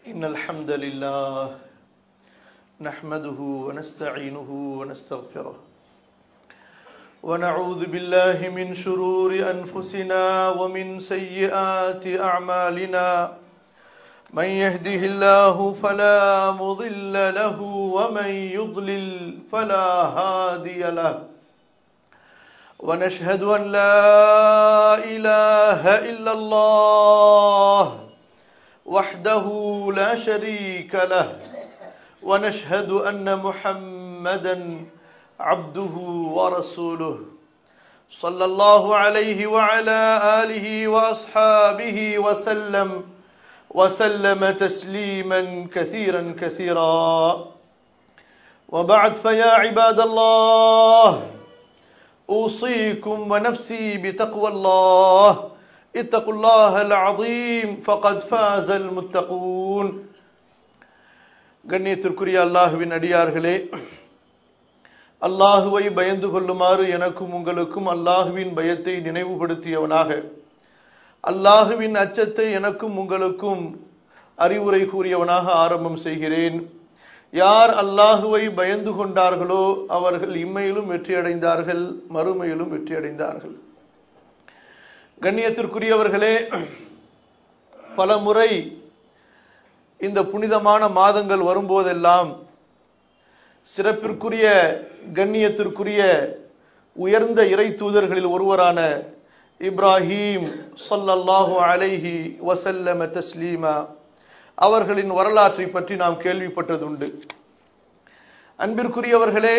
إن الحمد لله نحمده ونستعينه ونستغفره ونعوذ بالله من شرور أنفسنا ومن سيئات أعمالنا من يهده الله فلا مضل له ومن يضلل فلا هادي له ونشهد أن لا إله إلا الله وحده لا شريك له ونشهد أن محمدا عبده ورسوله صلى الله عليه وعلى آله وأصحابه وسلم وسلم تسليما كثيرا كثيرا وبعد فيا عباد الله أوصيكم ونفسي بتقوى الله اتقوا الله العظيم فقد فاز المتقون கண்ணியத்திற்குரிய அல்லாஹுவின் அடியார்களே அல்லாஹுவை பயந்து கொள்ளுமாறு எனக்கும் உங்களுக்கும் அல்லாஹுவின் பயத்தை நினைவுபடுத்தியவனாக அல்லாஹுவின் அச்சத்தை எனக்கும் உங்களுக்கும் அறிவுரை கூறியவனாக ஆரம்பம் செய்கிறேன் யார் அல்லாஹுவை பயந்து கொண்டார்களோ அவர்கள் இம்மையிலும் வெற்றியடைந்தார்கள் மறுமையிலும் வெற்றியடைந்தார்கள் கண்ணியத்திற்குரியவர்களே பல முறை இந்த புனிதமான மாதங்கள் வரும்போதெல்லாம் சிறப்பிற்குரிய கண்ணியத்திற்குரிய உயர்ந்த இறை தூதர்களில் ஒருவரான இப்ராஹீம் சொல்லல்லாஹு அலைஹி வசல்லம தஸ்லீமா அவர்களின் வரலாற்றை பற்றி நாம் கேள்விப்பட்டதுண்டு அன்பிற்குரியவர்களே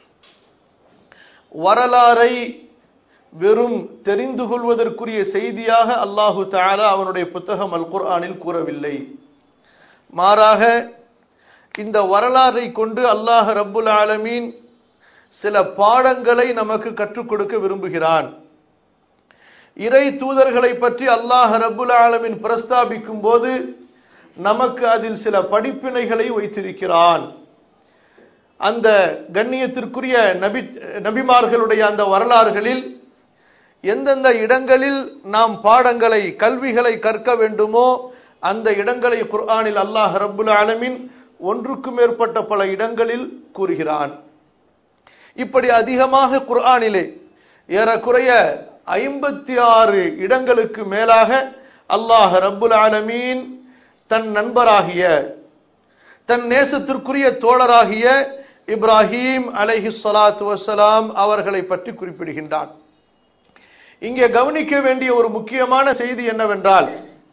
வரலாறை வெறும் தெரிந்து கொள்வதற்குரிய செய்தியாக அல்லாஹு தாலா அவனுடைய புத்தகம் அல் குர்ஆனில் கூறவில்லை மாறாக இந்த வரலாறை கொண்டு அல்லாஹ் ரப்புல் ஆலமீன் சில பாடங்களை நமக்கு கற்றுக் கொடுக்க விரும்புகிறான் இறை தூதர்களை பற்றி அல்லாஹ் ரப்புல் ஆலமின் பிரஸ்தாபிக்கும் போது நமக்கு அதில் சில படிப்பினைகளை வைத்திருக்கிறான் அந்த கண்ணியத்திற்குரிய நபி நபிமார்களுடைய அந்த வரலாறுகளில் எந்தெந்த இடங்களில் நாம் பாடங்களை கல்விகளை கற்க வேண்டுமோ அந்த இடங்களை குர்ஆனில் அல்லாஹ் ரப்புல் ஆலமின் ஒன்றுக்கு மேற்பட்ட பல இடங்களில் கூறுகிறான் இப்படி அதிகமாக குர்ஆனிலே ஏறக்குறைய ஐம்பத்தி ஆறு இடங்களுக்கு மேலாக அல்லாஹ் ரப்புல் ஆலமீன் தன் நண்பராகிய தன் நேசத்திற்குரிய தோழராகிய இப்ராஹிம் அலைஹி சலாத்து வசலாம் அவர்களை பற்றி குறிப்பிடுகின்றான் இங்கே கவனிக்க வேண்டிய ஒரு முக்கியமான செய்தி என்னவென்றால்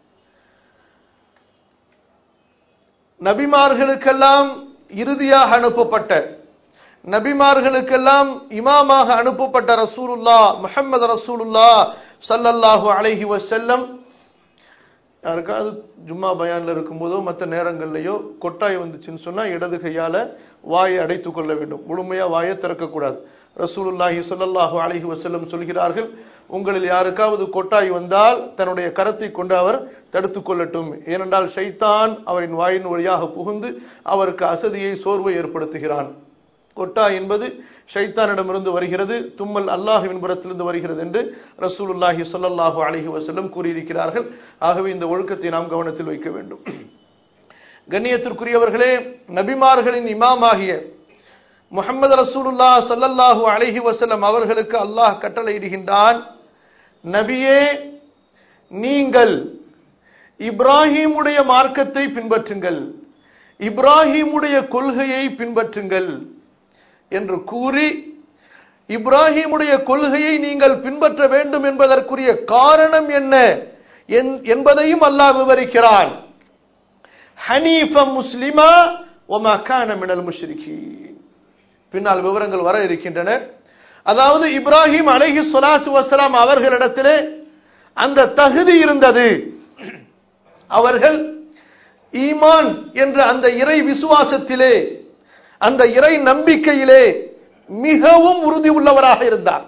நபிமார்களுக்கெல்லாம் இறுதியாக அனுப்பப்பட்ட நபிமார்களுக்கெல்லாம் இமாமாக அனுப்பப்பட்ட ரசூலுல்லா முஹம்மது ரசூலுல்லா சல்லல்லாஹு அலைஹி வசல்லம் யாருக்காவது ஜும்மா பயான்ல இருக்கும்போதோ மற்ற நேரங்கள்லயோ கொட்டாய் வந்துச்சுன்னு சொன்னா இடது கையால வாயை அடைத்துக் கொள்ள வேண்டும் முழுமையா வாயை திறக்கக்கூடாது ரசூலுல்லாஹி சொல்லல்லாஹு அலைஹி வசல்லம் சொல்கிறார்கள் உங்களில் யாருக்காவது கொட்டாய் வந்தால் தன்னுடைய கரத்தை கொண்டு அவர் தடுத்துக் கொள்ளட்டும் ஏனென்றால் ஷைத்தான் அவரின் வாயின் வழியாக புகுந்து அவருக்கு அசதியை சோர்வை ஏற்படுத்துகிறான் கொட்டா என்பது ஷைத்தானிடமிருந்து வருகிறது தும்மல் அல்லாஹுவின் புறத்திலிருந்து வருகிறது என்று ரசூலுல்லாஹி சொல்லல்லாஹு அலஹி வசல்லம் கூறியிருக்கிறார்கள் ஆகவே இந்த ஒழுக்கத்தை நாம் கவனத்தில் வைக்க வேண்டும் கண்ணியத்திற்குரியவர்களே நபிமார்களின் இமாமாகிய முகமது ரசூலுல்லா சல்லல்லாஹு அலஹி வசல்லம் அவர்களுக்கு அல்லாஹ் கட்டளையிடுகின்றான் நபியே நீங்கள் இப்ராஹிமுடைய மார்க்கத்தை பின்பற்றுங்கள் இப்ராஹிமுடைய கொள்கையை பின்பற்றுங்கள் என்று கூறி இப்ராஹிமுடைய கொள்கையை நீங்கள் பின்பற்ற வேண்டும் என்பதற்குரிய காரணம் என்ன என்பதையும் அல்லாஹ் விவரிக்கிறான் ஹனீஃபம் முஸ்லிமா ஒமா கான மினல் முஷ்ரிகீன் பின்னால் விவரங்கள் வர இருக்கின்றன அதாவது இப்ராஹிம் அலஹி சொலாத்து வசலாம் அவர்களிடத்திலே அந்த தகுதி இருந்தது அவர்கள் ஈமான் என்ற அந்த இறை விசுவாசத்திலே அந்த இறை நம்பிக்கையிலே மிகவும் உறுதி உள்ளவராக இருந்தார்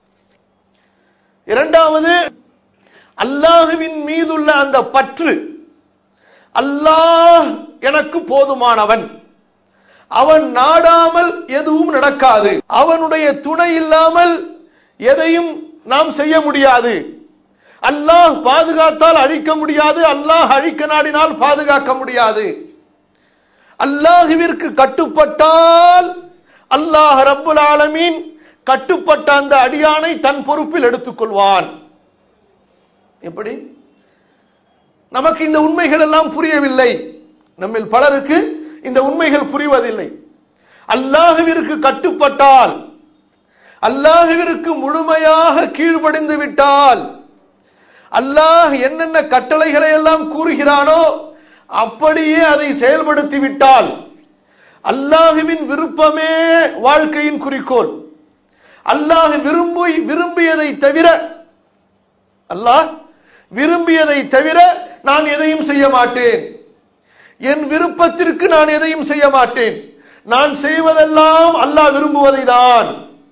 இரண்டாவது அல்லாஹுவின் மீதுள்ள அந்த பற்று அல்லாஹ் எனக்கு போதுமானவன் அவன் நாடாமல் எதுவும் நடக்காது அவனுடைய துணை இல்லாமல் எதையும் நாம் செய்ய முடியாது அல்லாஹ் பாதுகாத்தால் அழிக்க முடியாது அல்லாஹ் அழிக்க நாடினால் பாதுகாக்க முடியாது அல்லாஹுவிற்கு கட்டுப்பட்டால் அல்லாஹ் ரப்புல் ஆலமீன் கட்டுப்பட்ட அந்த அடியானை தன் பொறுப்பில் எடுத்துக்கொள்வான் எப்படி நமக்கு இந்த உண்மைகள் எல்லாம் புரியவில்லை நம்மில் பலருக்கு இந்த உண்மைகள் புரிவதில்லை அல்லாஹுவிற்கு கட்டுப்பட்டால் அல்லாஹுவிற்கு முழுமையாக கீழ்ப்படிந்து விட்டால் அல்லாஹ் என்னென்ன கட்டளைகளை எல்லாம் கூறுகிறானோ அப்படியே அதை செயல்படுத்தி விட்டால் அல்லாஹுவின் விருப்பமே வாழ்க்கையின் குறிக்கோள் அல்லாஹ் விரும்பி விரும்பியதை தவிர அல்லாஹ் விரும்பியதை தவிர நான் எதையும் செய்ய மாட்டேன் என் விருப்பத்திற்கு நான் எதையும் செய்ய மாட்டேன் நான் செய்வதெல்லாம் அல்லாஹ் விரும்புவதை தான்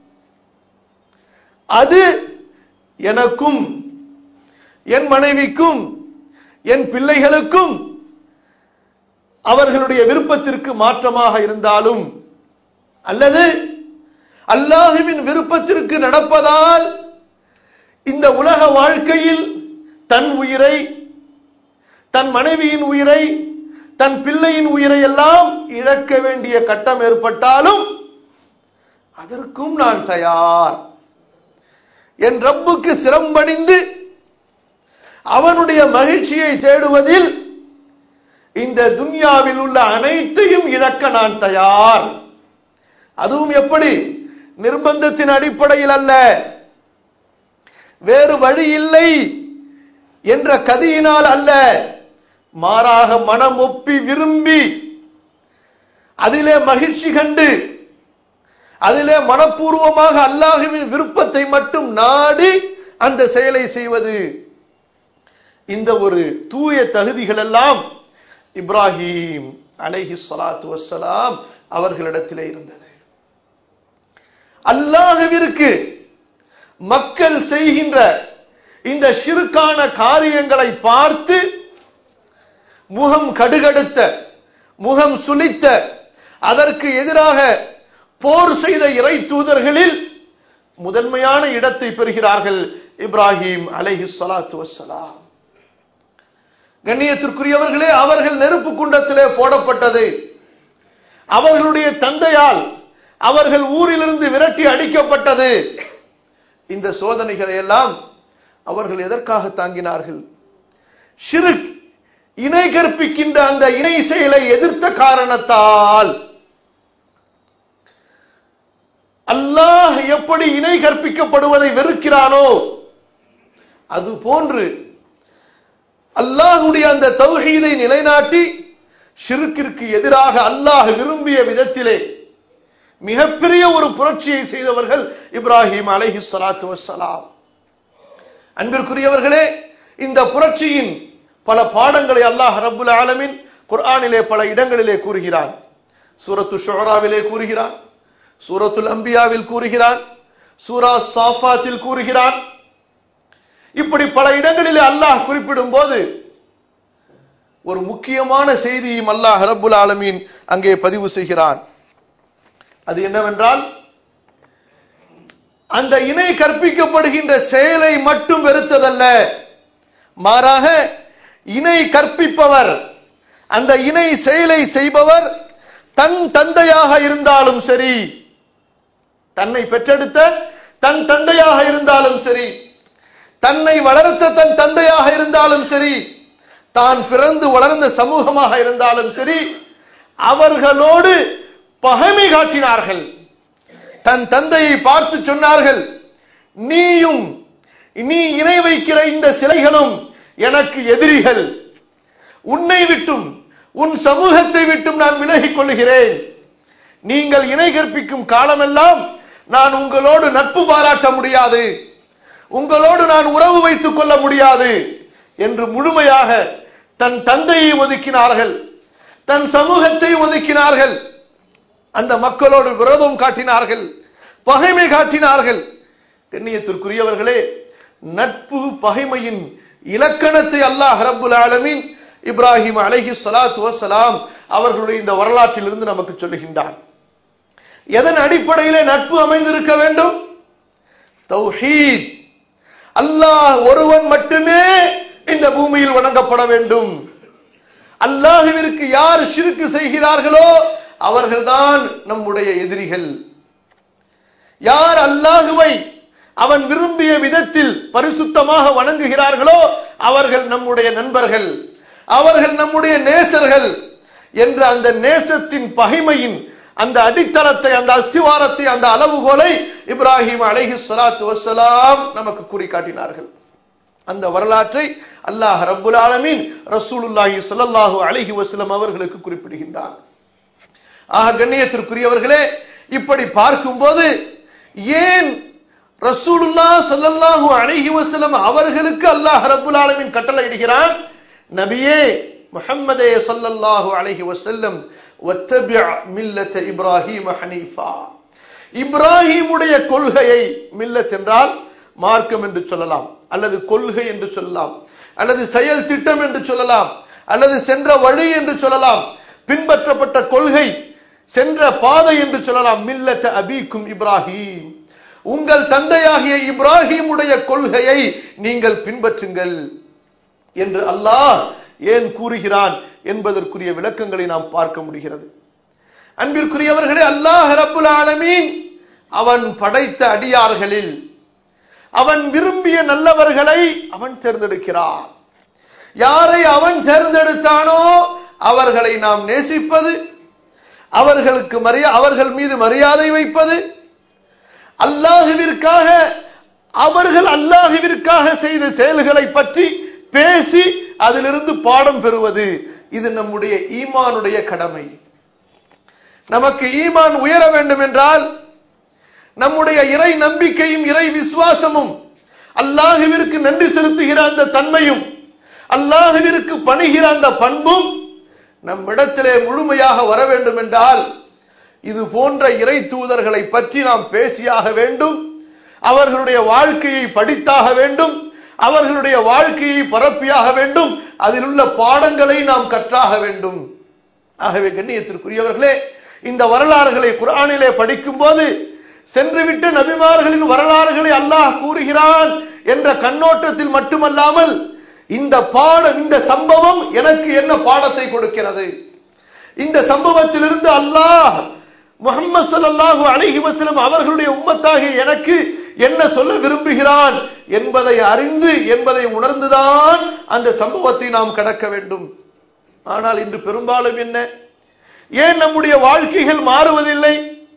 அது எனக்கும் என் மனைவிக்கும் என் பிள்ளைகளுக்கும் அவர்களுடைய விருப்பத்திற்கு மாற்றமாக இருந்தாலும் அல்லது அல்லாஹுவின் விருப்பத்திற்கு நடப்பதால் இந்த உலக வாழ்க்கையில் தன் உயிரை தன் மனைவியின் உயிரை தன் பிள்ளையின் உயிரை எல்லாம் இழக்க வேண்டிய கட்டம் ஏற்பட்டாலும் அதற்கும் நான் தயார் என் ரப்புக்கு சிரம்பணிந்து அவனுடைய மகிழ்ச்சியை தேடுவதில் இந்த துன்யாவில் உள்ள அனைத்தையும் இழக்க நான் தயார் அதுவும் எப்படி நிர்பந்தத்தின் அடிப்படையில் அல்ல வேறு வழி இல்லை என்ற கதியினால் அல்ல மாறாக மனம் ஒப்பி விரும்பி அதிலே மகிழ்ச்சி கண்டு அதிலே மனப்பூர்வமாக அல்லாஹுவின் விருப்பத்தை மட்டும் நாடி அந்த செயலை செய்வது இந்த ஒரு தூய தகுதிகள் எல்லாம் இப்ராஹிம் அலைஹி ஸலாத்து வஸ்ஸலாம் அவர்களிடத்திலே இருந்தது அல்லாஹுவிற்கு மக்கள் செய்கின்ற இந்த ஷிருக்கான காரியங்களை பார்த்து முகம் கடுகடுத்த முகம் சுளித்த அதற்கு எதிராக போர் செய்த இறை தூதர்களில் முதன்மையான இடத்தை பெறுகிறார்கள் இப்ராஹிம் அலைஹி ஸலாத்து வஸ்ஸலாம் கண்ணியத்திற்குரியவர்களே அவர்கள் நெருப்பு குண்டத்திலே போடப்பட்டது அவர்களுடைய தந்தையால் அவர்கள் ஊரிலிருந்து விரட்டி அடிக்கப்பட்டது இந்த சோதனைகளை எல்லாம் அவர்கள் எதற்காக தாங்கினார்கள் ஷிருக் இணை கற்பிக்கின்ற அந்த இணை செயலை எதிர்த்த காரணத்தால் அல்லாஹ் எப்படி இணை கற்பிக்கப்படுவதை வெறுக்கிறானோ அது போன்று அல்லாஹுடைய அந்த தௌஹீதை நிலைநாட்டி ஷிருக்கிற்கு எதிராக அல்லாஹ் விரும்பிய விதத்திலே மிகப்பெரிய ஒரு புரட்சியை செய்தவர்கள் இப்ராஹிம் அலைஹி ஸலாத்து வஸ்ஸலாம் அன்பிற்குரியவர்களே இந்த புரட்சியின் பல பாடங்களை அல்லாஹ் ரப்புல் ஆலமின் குர்ஆனிலே பல இடங்களிலே கூறுகிறான் சூரத்து ஷுராவிலே கூறுகிறான் சூரத்துல் அம்பியாவில் கூறுகிறான் சூரா சாஃபாத்தில் கூறுகிறான் இப்படி பல இடங்களிலே அல்லாஹ் குறிப்பிடும் போது ஒரு முக்கியமான செய்தியும் அல்லாஹ் ரப்புல் ஆலமீன் அங்கே பதிவு செய்கிறான் அது என்னவென்றால் அந்த இணை கற்பிக்கப்படுகின்ற செயலை மட்டும் வெறுத்ததல்ல மாறாக இணை கற்பிப்பவர் அந்த இணை செயலை செய்பவர் தன் தந்தையாக இருந்தாலும் சரி தன்னை பெற்றெடுத்த தன் தந்தையாக இருந்தாலும் சரி தன்னை வளர்த்த தன் தந்தையாக இருந்தாலும் சரி தான் பிறந்து வளர்ந்த சமூகமாக இருந்தாலும் சரி அவர்களோடு பகைமை காட்டினார்கள் தன் தந்தையை பார்த்து சொன்னார்கள் நீயும் நீ இணை வைக்கிற இந்த சிலைகளும் எனக்கு எதிரிகள் உன்னை விட்டும் உன் சமூகத்தை விட்டும் நான் விலகிக் கொள்கிறேன் நீங்கள் இணை கற்பிக்கும் காலமெல்லாம் நான் உங்களோடு நட்பு பாராட்ட முடியாது உங்களோடு நான் உறவு வைத்துக் கொள்ள முடியாது என்று முழுமையாக தன் தந்தையை ஒதுக்கினார்கள் தன் சமூகத்தை ஒதுக்கினார்கள் அந்த மக்களோடு விரோதம் காட்டினார்கள் பகைமை காட்டினார்கள் கண்ணியத்திற்குரியவர்களே நட்பு பகைமையின் இலக்கணத்தை அல்லாஹ் ரப்புல் ஆலமீன் இப்ராஹிம் அலைஹி ஸலாத்து வஸலாம் அவர்களுடைய இந்த வரலாற்றிலிருந்து நமக்கு சொல்லுகின்றான் எதன் அடிப்படையிலே நட்பு அமைந்திருக்க வேண்டும் தௌஹீத் அல்லாஹ் ஒருவன் மட்டுமே இந்த பூமியில் வணங்கப்பட வேண்டும் அல்லாஹுவிற்கு யார் ஷிருக்கு செய்கிறார்களோ அவர்கள்தான் நம்முடைய எதிரிகள் யார் அல்லாஹுவை அவன் விரும்பிய விதத்தில் பரிசுத்தமாக வணங்குகிறார்களோ அவர்கள் நம்முடைய நண்பர்கள் அவர்கள் நம்முடைய நேசர்கள் என்ற அந்த நேசத்தின் பகைமையின் அந்த அடித்தளத்தை அந்த அஸ்திவாரத்தை அந்த அளவுகோலை இப்ராஹிம் அலைஹி ஸலாத்து வஸ்ஸலாம் நமக்கு கூறி காட்டினார்கள் அந்த வரலாற்றை அல்லாஹ் ரப்புல் ஆலமீன் ரசூலுல்லாஹி ஸல்லல்லாஹு அலைஹி வஸல்லம் அவர்களுக்கு குறிப்பிடுகின்றான் ஆக கண்ணியத்திற்குரியவர்களே இப்படி பார்க்கும்போது ஏன் ரசூலுல்லா ஸல்லல்லாஹு அலைஹி வஸல்லம் அவர்களுக்கு அல்லாஹ் ரப்புல் ஆலமீன் கட்டளை இடுகிறான் நபியே முஹம்மதே ஸல்லல்லாஹு அலைஹி வஸல்லம் வத்தபி' மில்லத இப்ராஹீம் ஹனீஃபா இப்ராஹீமுடைய கொள்கையை மில்லத் என்றால் மார்க்கம் என்று சொல்லலாம் அல்லது கொள்கை என்று சொல்லலாம் அல்லது செயல் திட்டம் என்று சொல்லலாம் அல்லது சென்ற வழி என்று சொல்லலாம் பின்பற்றப்பட்ட கொள்கை சென்ற பாதை என்று சொல்லலாம் மில்லத்த அபீக்கும் இப்ராஹிம் உங்கள் தந்தையாகிய இப்ராஹிமுடைய கொள்கையை நீங்கள் பின்பற்றுங்கள் என்று அல்லாஹ் ஏன் கூறுகிறான் என்பதற்குரிய விளக்கங்களை நாம் பார்க்க முடிகிறது அன்பிற்குரியவர்களே அல்லாஹ் ரப்புல் ஆலமீன் அவன் படைத்த அடியார்களில் அவன் விரும்பிய நல்லவர்களை அவன் தேர்ந்தெடுக்கிறான் யாரை அவன் தேர்ந்தெடுத்தானோ அவர்களை நாம் நேசிப்பது அவர்களுக்கு மரியா அவர்கள் மீது மரியாதை வைப்பது அல்லாஹுவிற்காக அவர்கள் அல்லாஹுவிற்காக செய்த செயல்களை பற்றி பேசி அதிலிருந்து பாடம் பெறுவது இது நம்முடைய ஈமானுடைய கடமை நமக்கு ஈமான் உயர வேண்டும் என்றால் நம்முடைய இறை நம்பிக்கையும் இறை விசுவாசமும் அல்லாஹுவிற்கு நன்றி செலுத்துகிற அந்த தன்மையும் அல்லாஹுவிற்கு பணிகிற அந்த பண்பும் நம்மிடத்திலே முழுமையாக வர வேண்டும் என்றால் இது போன்ற இறை தூதர்களை பற்றி நாம் பேசியாக வேண்டும் அவர்களுடைய வாழ்க்கையை படித்தாக வேண்டும் அவர்களுடைய வாழ்க்கையை பரப்பியாக வேண்டும் அதில் உள்ள பாடங்களை நாம் கற்றாக வேண்டும் ஆகவே கண்ணியத்திற்குரியவர்களே இந்த வரலாறுகளை குரானிலே படிக்கும் போது சென்றுவிட்ட நபிமார்களின் வரலாறுகளை அல்லாஹ் கூறுகிறான் என்ற கண்ணோட்டத்தில் மட்டுமல்லாமல் இந்த பாடம் இந்த சம்பவம் எனக்கு என்ன பாடத்தை கொடுக்கிறது இந்த சம்பவத்திலிருந்து அல்லாஹ் முகமது ஸல்லல்லாஹு அலைஹி வஸல்லம் அவர்களுடைய உம்மத்தாகிய எனக்கு என்ன சொல்ல விரும்புகிறான் என்பதை அறிந்து என்பதை உணர்ந்துதான் அந்த சம்பவத்தை நாம் கடக்க வேண்டும் ஆனால் இன்று பெரும்பாலும் என்ன ஏன் நம்முடைய வாழ்க்கைகள் மாறுவதில்லை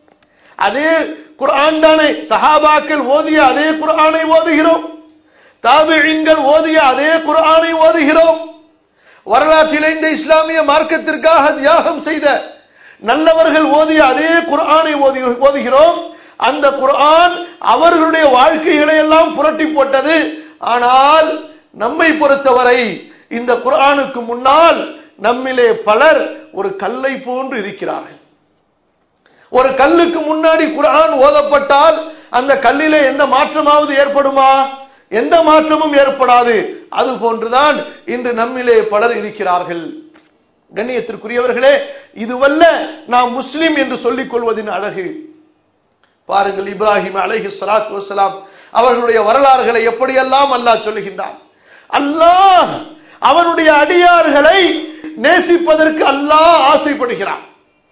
அதே குர்ஆன் தானே சஹாபாக்கள் ஓதிய அதே குர்ஆனை ஓதுகிறோம் தாபிழின்கள் ஓதிய அதே குர்ஆனை ஓதுகிறோம் வரலாற்றிலே இந்த இஸ்லாமிய மார்க்கத்திற்காக தியாகம் செய்த நல்லவர்கள் ஓதிய அதே குர்ஆனை ஓதி ஓதுகிறோம் அந்த குர்ஆன் அவர்களுடைய வாழ்க்கைகளை எல்லாம் புரட்டி போட்டது ஆனால் நம்மை பொறுத்தவரை இந்த குர்ஆனுக்கு முன்னால் நம்மிலே பலர் ஒரு கல்லை போன்று இருக்கிறார்கள் ஒரு கல்லுக்கு முன்னாடி குர்ஆன் ஓதப்பட்டால் அந்த கல்லிலே எந்த மாற்றமாவது ஏற்படுமா எந்த மாற்றமும் ஏற்படாது அது போன்றுதான் இன்று நம்மிலே பலர் இருக்கிறார்கள் கண்ணியத்திற்குரியவர்களே இதுவல்ல நாம் முஸ்லிம் என்று சொல்லிக் கொள்வதின் அழகு பாருங்கள் இப்ராஹிம் அலைஹி ஸலாத்து வஸலாம் அவர்களுடைய வரலாறுகளை எப்படியெல்லாம் அல்லாஹ் சொல்லுகின்றான் அல்லாஹ் அவனுடைய அடியார்களை நேசிப்பதற்கு அல்லாஹ் ஆசைப்படுகிறான்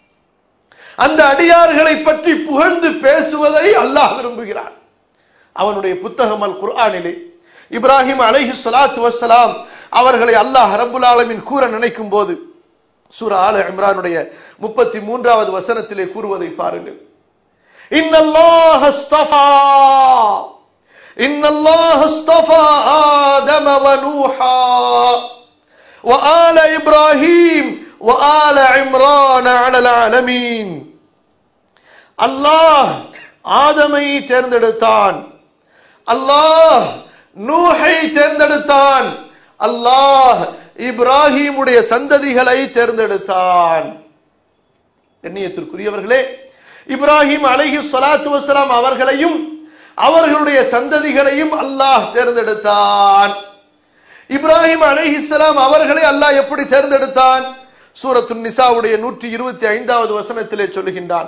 அந்த அடியார்களை பற்றி புகழ்ந்து பேசுவதை அல்லாஹ் விரும்புகிறான் அவனுடைய புத்தகம் அல் குர்ஆனிலே இப்ராஹிம் அலைஹி ஸலாத்து வஸ்ஸலாம் அவர்களை அல்லாஹ் ரப்புல் ஆலமீன் கூற நினைக்கும் போது சூரா ஆல இம்ரானுடைய முப்பத்தி மூன்றாவது வசனத்திலே கூறுவதை பாருங்கள் இன்னல்லாஹ் அஸ்தஃபா இன்னல்லாஹ் அஸ்தஃபா ஆதம வ நூஹா وآل إبراهيم وآل عمران على العالمين அல்லாஹ் ஆதமை தேர்ந்தெடுத்தான் அல்லாஹ் நூஹை தேர்ந்தெடுத்தான் அல்லாஹ் இப்ராஹிமுடைய சந்ததிகளை தேர்ந்தெடுத்தான் கண்ணியத்திற்குரியவர்களே இப்ராஹிம் அலைஹி ஸலாத்து வஸலாம் அவர்களையும் அவர்களுடைய சந்ததிகளையும் அல்லாஹ் தேர்ந்தெடுத்தான் இப்ராஹிம் அலைஹிஸ்ஸலாம் அவர்களை அல்லாஹ் எப்படி தேர்ந்தெடுத்தான் சூரத்து நிசாவுடைய நூற்றி இருபத்தி ஐந்தாவது வசனத்திலே சொல்லுகின்றான்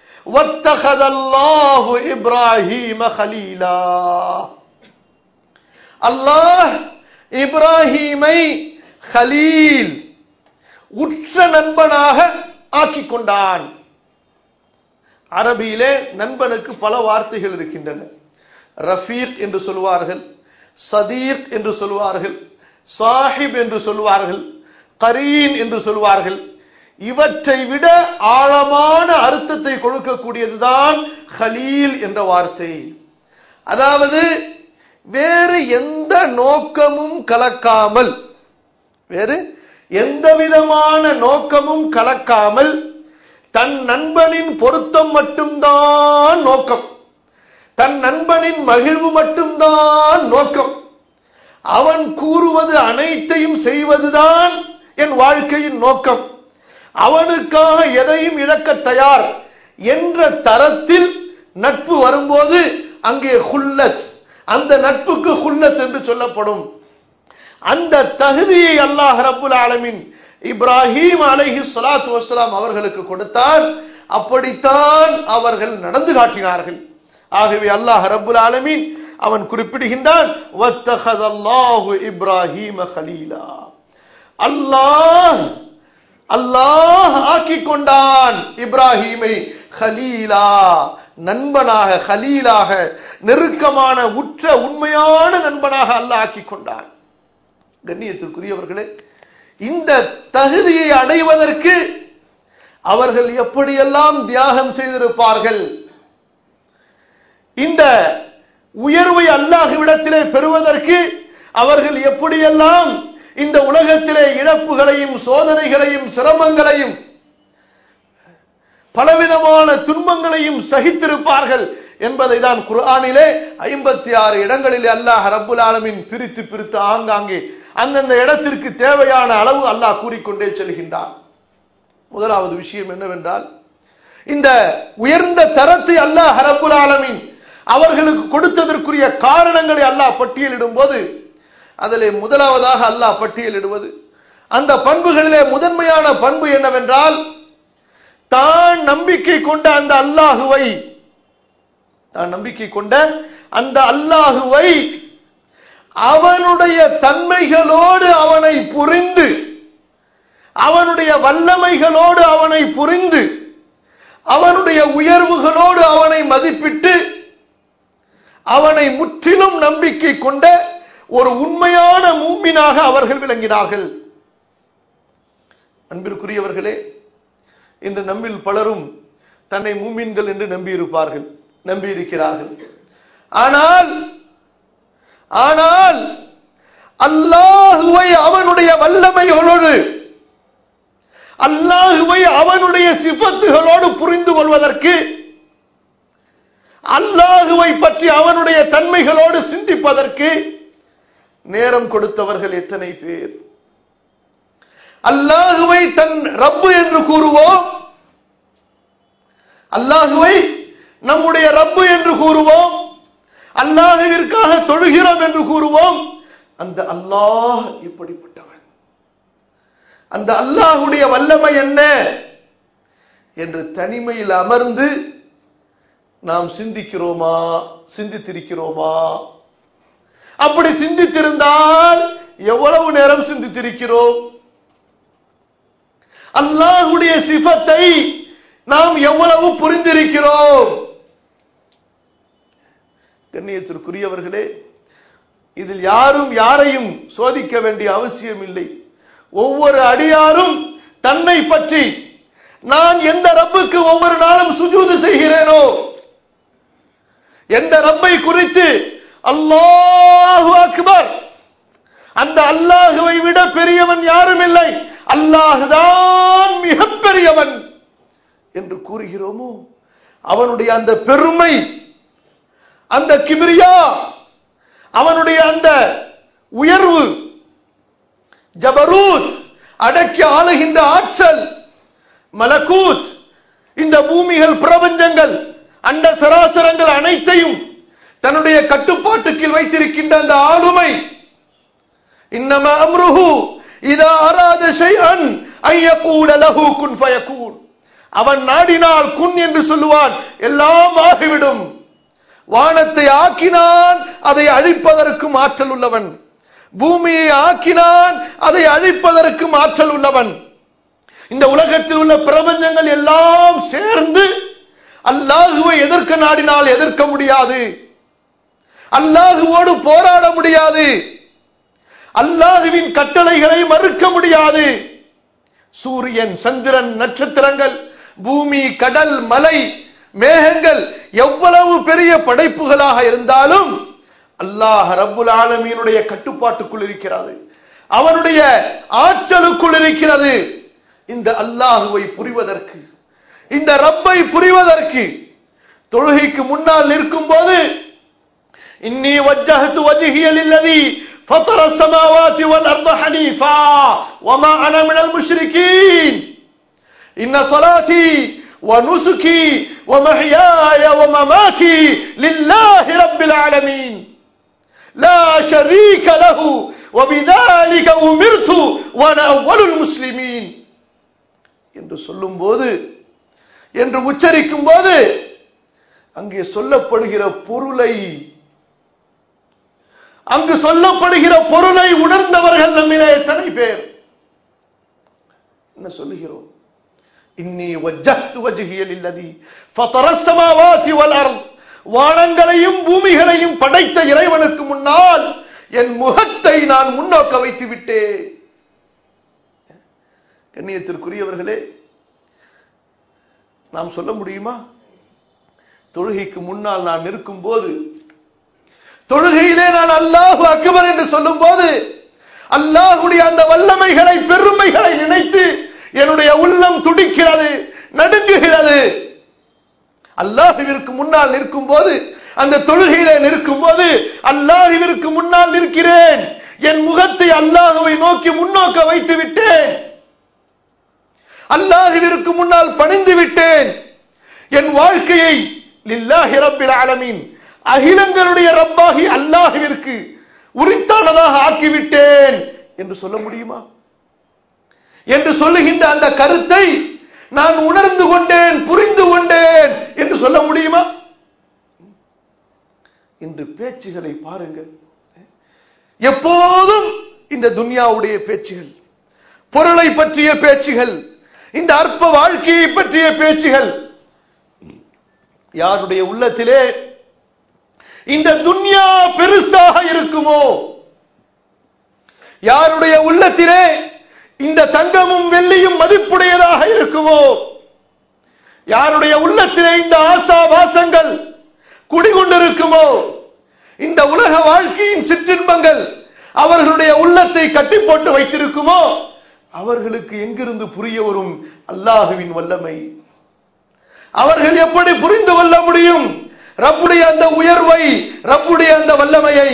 வத்தகதல்லாஹு இப்ராஹீம ஹலீலா அல்லாஹ் இப்ராஹீமை ஹலீல் உற்ற நண்பனாக ஆக்கிக் கொண்டான் அரபியிலே நண்பனுக்கு பல வார்த்தைகள் இருக்கின்றன ரஃபீக் என்று சொல்வார்கள் சதீக் என்று சொல்வார்கள் சாஹிப் என்று சொல்வார்கள் கரீன் என்று சொல்வார்கள் இவற்றை விட ஆழமான அர்த்தத்தை கொடுக்கக்கூடியதுதான் ஹலீல் என்ற வார்த்தை அதாவது வேறு எந்த நோக்கமும் கலக்காமல் வேறு எந்த விதமான நோக்கமும் கலக்காமல் தன் நண்பனின் பொருத்தம் மட்டும்தான் நோக்கம் தன் நண்பனின் மகிழ்வு மட்டும்தான் நோக்கம் அவன் கூறுவது அனைத்தையும் செய்வதுதான் என் வாழ்க்கையின் நோக்கம் அவனுக்காக எதையும் இழக்க தயார் என்ற தரத்தில் நட்பு வரும்போது அங்கே ஹுல்லத் அந்த நட்புக்கு ஹுல்லத் என்று சொல்லப்படும் அந்த தகுதியை அல்லாஹ் ரப்புல் ஆலமின் இப்ராஹிம் அலைஹி ஸலாத்து வஸ்ஸலாம் அவர்களுக்கு கொடுத்தான் அப்படித்தான் அவர்கள் நடந்து காட்டினார்கள் ஆகவே அல்லாஹ் ரப்புல் ஆலமீன் அவன் குறிப்பிடுகின்றான் வத்தஹதல்லாஹு இப்ராஹீம கலீலா அல்லாஹ் அல்லாஹ் ஆக்கிக் கொண்டான் இப்ராஹீமை ஹலீலா நண்பனாக ஹலீலாக நெருக்கமான உற்ற உண்மையான நண்பனாக அல்லாஹ் ஆக்கிக் கொண்டான் கண்ணியத்திற்குரியவர்களே இந்த தகுதியை அடைவதற்கு அவர்கள் எப்படியெல்லாம் தியாகம் செய்திருப்பார்கள் இந்த உயர்வை அல்லாஹுவிடத்திலே பெறுவதற்கு அவர்கள் எப்படியெல்லாம் இந்த உலகத்திலே இழப்புகளையும் சோதனைகளையும் சிரமங்களையும் பலவிதமான துன்பங்களையும் சகித்திருப்பார்கள் என்பதை தான் குர்ஆனிலே ஐம்பத்தி ஆறு இடங்களிலே அல்லாஹ் ரப்புல் ஆலமின் பிரித்து பிரித்து ஆங்காங்கே அந்தந்த இடத்திற்கு தேவையான அளவு அல்லாஹ் கூறிக்கொண்டே செல்கின்றான் முதலாவது விஷயம் என்னவென்றால் இந்த உயர்ந்த தரத்தை அல்லாஹ் ரப்புல் ஆலமின் அவர்களுக்கு கொடுத்ததற்குரிய காரணங்களை அல்லாஹ் பட்டியலிடும் போது அதிலே முதலாவதாக அல்லாஹ் பட்டியலிடுவது அந்த பண்புகளிலே முதன்மையான பண்பு என்னவென்றால் தான் நம்பிக்கை கொண்ட அந்த அல்லாஹுவை தான் நம்பிக்கை கொண்ட அந்த அல்லாஹுவை அவனுடைய தன்மைகளோடு அவனை புரிந்து அவனுடைய வல்லமைகளோடு அவனை புரிந்து அவனுடைய உயர்வுகளோடு அவனை மதிப்பிட்டு அவனை முற்றிலும் நம்பிக்கை கொண்ட ஒரு உண்மையான மூமினாக அவர்கள் விளங்கினார்கள் அன்பிற்குரியவர்களே இன்று நம்மில் பலரும் தன்னை மூமின்கள் என்று நம்பியிருப்பார்கள் நம்பியிருக்கிறார்கள் ஆனால் ஆனால் அல்லாஹுவை அவனுடைய வல்லமைகளோடு அல்லாஹுவை அவனுடைய சிபத்துகளோடு புரிந்து கொள்வதற்கு அல்லாஹுவை பற்றி அவனுடைய தன்மைகளோடு சிந்திப்பதற்கு நேரம் கொடுத்தவர்கள் எத்தனை பேர் அல்லாஹுவை தன் ரப்பு என்று கூறுவோம் அல்லாஹுவை நம்முடைய ரப்பு என்று கூறுவோம் அல்லாஹுவிற்காக தொழுகிறோம் என்று கூறுவோம் அந்த அல்லாஹ் இப்படிப்பட்டவன் அந்த அல்லாஹுடைய வல்லமை என்ன என்று தனிமையில் அமர்ந்து நாம் சிந்திக்கிறோமா சிந்தித்திருக்கிறோமா அப்படி சிந்தித்திருந்தால் எவ்வளவு நேரம் சிந்தித்திருக்கிறோம் அல்லாஹுடைய சிபத்தை நாம் எவ்வளவு புரிந்திருக்கிறோம் கண்ணியத்திற்குரியவர்களே இதில் யாரும் யாரையும் சோதிக்க வேண்டிய அவசியம் இல்லை ஒவ்வொரு அடியாரும் தன்னை பற்றி நான் எந்த ரப்புக்கு ஒவ்வொரு நாளும் சுஜூது செய்கிறேனோ எந்த ரப்பை குறித்து அல்லாஹு அக்பர் அந்த அல்லாஹுவை விட பெரியவன் யாரும் இல்லை அல்லாஹுதான் மிகப்பெரியவன் என்று கூறுகிறோமோ அவனுடைய அந்த பெருமை அந்த கிபிரியா அவனுடைய அந்த உயர்வு ஜபரூத் அடக்கி ஆளுகின்ற ஆற்றல் மலக்கூத் இந்த பூமிகள் பிரபஞ்சங்கள் அண்ட சராசரங்கள் அனைத்தையும் தன்னுடைய கட்டுப்பாட்டுக்கு வைத்திருக்கின்ற அந்த ஆளுமை இன்னம அம்ருஹு இதா அராத ஷைஅன் ஐயகூல லஹு குன் ஃபயகூன் அவன் நாடினால் குன் என்று சொல்லுவான் எல்லாம் ஆகிவிடும் வானத்தை ஆக்கினான் அதை அழிப்பதற்கும் ஆற்றல் உள்ளவன் பூமியை ஆக்கினான் அதை அழிப்பதற்கும் ஆற்றல் உள்ளவன் இந்த உலகத்தில் உள்ள பிரபஞ்சங்கள் எல்லாம் சேர்ந்து அல்லாஹுவை எதிர்க்க நாடினால் எதிர்க்க முடியாது அல்லாஹுவோடு போராட முடியாது அல்லாஹுவின் கட்டளைகளை மறுக்க முடியாது சூரியன் சந்திரன் நட்சத்திரங்கள் பூமி கடல் மலை மேகங்கள் எவ்வளவு பெரிய படைப்புகளாக இருந்தாலும் அல்லாஹ் ரப்புல் ஆலமீனுடைய கட்டுப்பாட்டுக்குள் இருக்கிறது அவனுடைய ஆற்றலுக்குள் இருக்கிறது இந்த அல்லாஹுவை புரிவதற்கு இந்த ரப்பை புரிவதற்கு தொழுகைக்கு முன்னால் நிற்கும் போது இன்னி வஜ்ஜஹத்து வஜ்ஹிய லில்லதி فطر السماوات والأرض حنيفا وما أنا من المشركين إن صلاتي ونسكي ومحياي ومماتي لله رب العالمين لا شريك له وبذلك أمرت وأنا أول المسلمين என்று சொல்லும் போது என்று உச்சரிக்கும் போது அங்கே சொல்லப்படுகிற பொருளை அங்கு சொல்லப்படுகிற பொருளை உணர்ந்தவர்கள் நம்மிலே எத்தனை பேர் என்ன சொல்லுகிறோம் இன்னி வஜ்ஜஹ்து வஜ்ஹியல் இல்லதி ஃபதரஸ் ஸமாவாதி வல் அர்த் வானங்களையும் பூமிகளையும் படைத்த இறைவனுக்கு முன்னால் என் முகத்தை நான் முன்னோக்க வைத்து விட்டேன் கண்ணியத்திற்குரியவர்களே நாம் சொல்ல முடியுமா தொழுகைக்கு முன்னால் நான் நிற்கும் போது தொழுகையிலே நான் அல்லாஹு அக்பர் என்று சொல்லும் போது அல்லாஹுடைய அந்த வல்லமைகளை பெருமைகளை நினைத்து என்னுடைய உள்ளம் துடிக்கிறது நடுங்குகிறது அல்லாஹுவிற்கு முன்னால் நிற்கும் போது அந்த தொழுகையிலே நிற்கும் போது அல்லாஹுவிற்கு முன்னால் நிற்கிறேன் என் முகத்தை அல்லாஹுவை நோக்கி முன்னோக்க வைத்து விட்டேன் அல்லாஹுவிற்கு முன்னால் பணிந்து விட்டேன் என் வாழ்க்கையை லில்லாஹி ரப்பில் ஆலமீன் அகிலங்களுடைய ரப்பாகி அல்லாஹுவிற்கு உரித்தானதாக ஆக்கிவிட்டேன் என்று சொல்ல முடியுமா என்று சொல்லுகின்ற அந்த கருத்தை நான் உணர்ந்து கொண்டேன் புரிந்து கொண்டேன் என்று சொல்ல முடியுமா இன்று பேச்சுகளை பாருங்கள் எப்போதும் இந்த துன்யாவுடைய பேச்சுகள் பொருளை பற்றிய பேச்சுகள் இந்த அற்ப வாழ்க்கையை பற்றிய பேச்சுகள் யாருடைய உள்ளத்திலே இந்த துன்யா பெருசாக இருக்குமோ யாருடைய உள்ளத்திலே இந்த தங்கமும் வெள்ளியும் மதிப்புடையதாக இருக்குமோ யாருடைய உள்ளத்திலே இந்த ஆசா வாசங்கள் குடிகொண்டிருக்குமோ இந்த உலக வாழ்க்கையின் சிற்றின்பங்கள் அவர்களுடைய உள்ளத்தை கட்டி போட்டு வைத்திருக்குமோ அவர்களுக்கு எங்கிருந்து புரிய வரும் அல்லாஹுவின் வல்லமை அவர்கள் எப்படி புரிந்து கொள்ள முடியும் ரப்புடைய அந்த உயர்வை ரப்புடைய அந்த வல்லமையை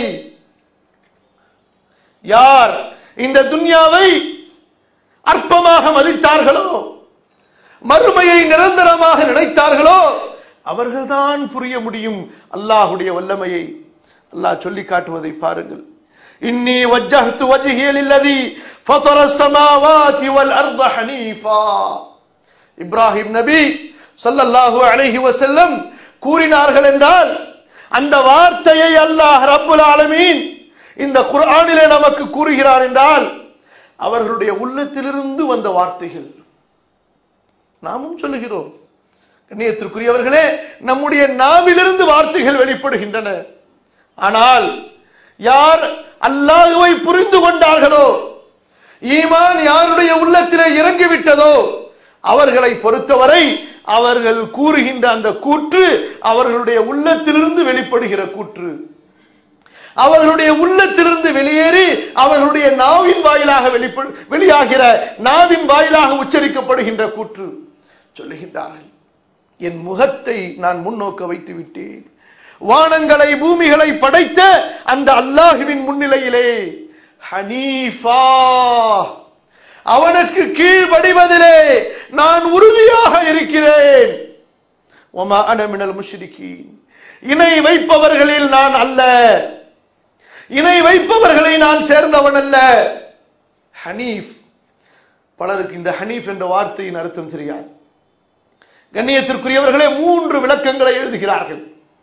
யார் இந்த துன்யாவை அற்பமாக மதித்தார்களோ மறுமையை நிரந்தரமாக நினைத்தார்களோ அவர்கள்தான் புரிய முடியும் அல்லாஹுடைய வல்லமையை அல்லாஹ் சொல்லி காட்டுவதை பாருங்கள் இன்னி வஜ்ஜஹ்து வஜ்ஹிய லில்லதி ஃபதர ஸமாவாதி வல் அர்த ஹனீஃபா இப்ராஹிம் நபி ஸல்லல்லாஹு அலைஹி வஸல்லம் கூறினார்கள் என்றால் அந்த வார்த்தையை அல்லாஹ் ரப்புல் ஆலமீன் இந்த குர்ஆனிலே நமக்கு கூறுகிறார் என்றால் அவர்களுடைய உள்ளத்திலிருந்து வந்த வார்த்தைகள் நாமும் சொல்லுகிறோம் கண்ணியத்திற்குரியவர்களே நம்முடைய நாவிலிருந்து வார்த்தைகள் வெளிப்படுகின்றன ஆனால் யார் அல்லாஹுவை புரிந்து கொண்டார்களோ ஈமான் யாருடைய உள்ளத்திலே இறங்கிவிட்டதோ அவர்களை பொறுத்தவரை அவர்கள் கூறுகின்ற அந்த கூற்று அவர்களுடைய உள்ளத்திலிருந்து வெளிப்படுகிற கூற்று அவர்களுடைய உள்ளத்திலிருந்து வெளியேறி அவர்களுடைய நாவின் வாயிலாக வெளிப்படு வெளியாகிற நாவின் வாயிலாக உச்சரிக்கப்படுகின்ற கூற்று சொல்லுகின்றார்கள் என் முகத்தை நான் முன்னோக்க வைத்து விட்டேன் வானங்களை பூமிகளை படைத்த அந்த அல்லாஹுவின் முன்னிலையிலே ஹனீஃபா அவனுக்கு கீழ்படிவதிலே நான் உறுதியாக இருக்கிறேன் ஒமா அனமினல் முஷ்ரிகீன் இணை வைப்பவர்களில் நான் அல்ல இணை வைப்பவர்களை நான் சேர்ந்தவன் அல்ல ஹனீஃப் பலருக்கு இந்த ஹனீஃப் என்ற வார்த்தையின் அர்த்தம் தெரியாது கண்ணியத்திற்குரியவர்களே மூன்று விளக்கங்களை எழுதுகிறார்கள்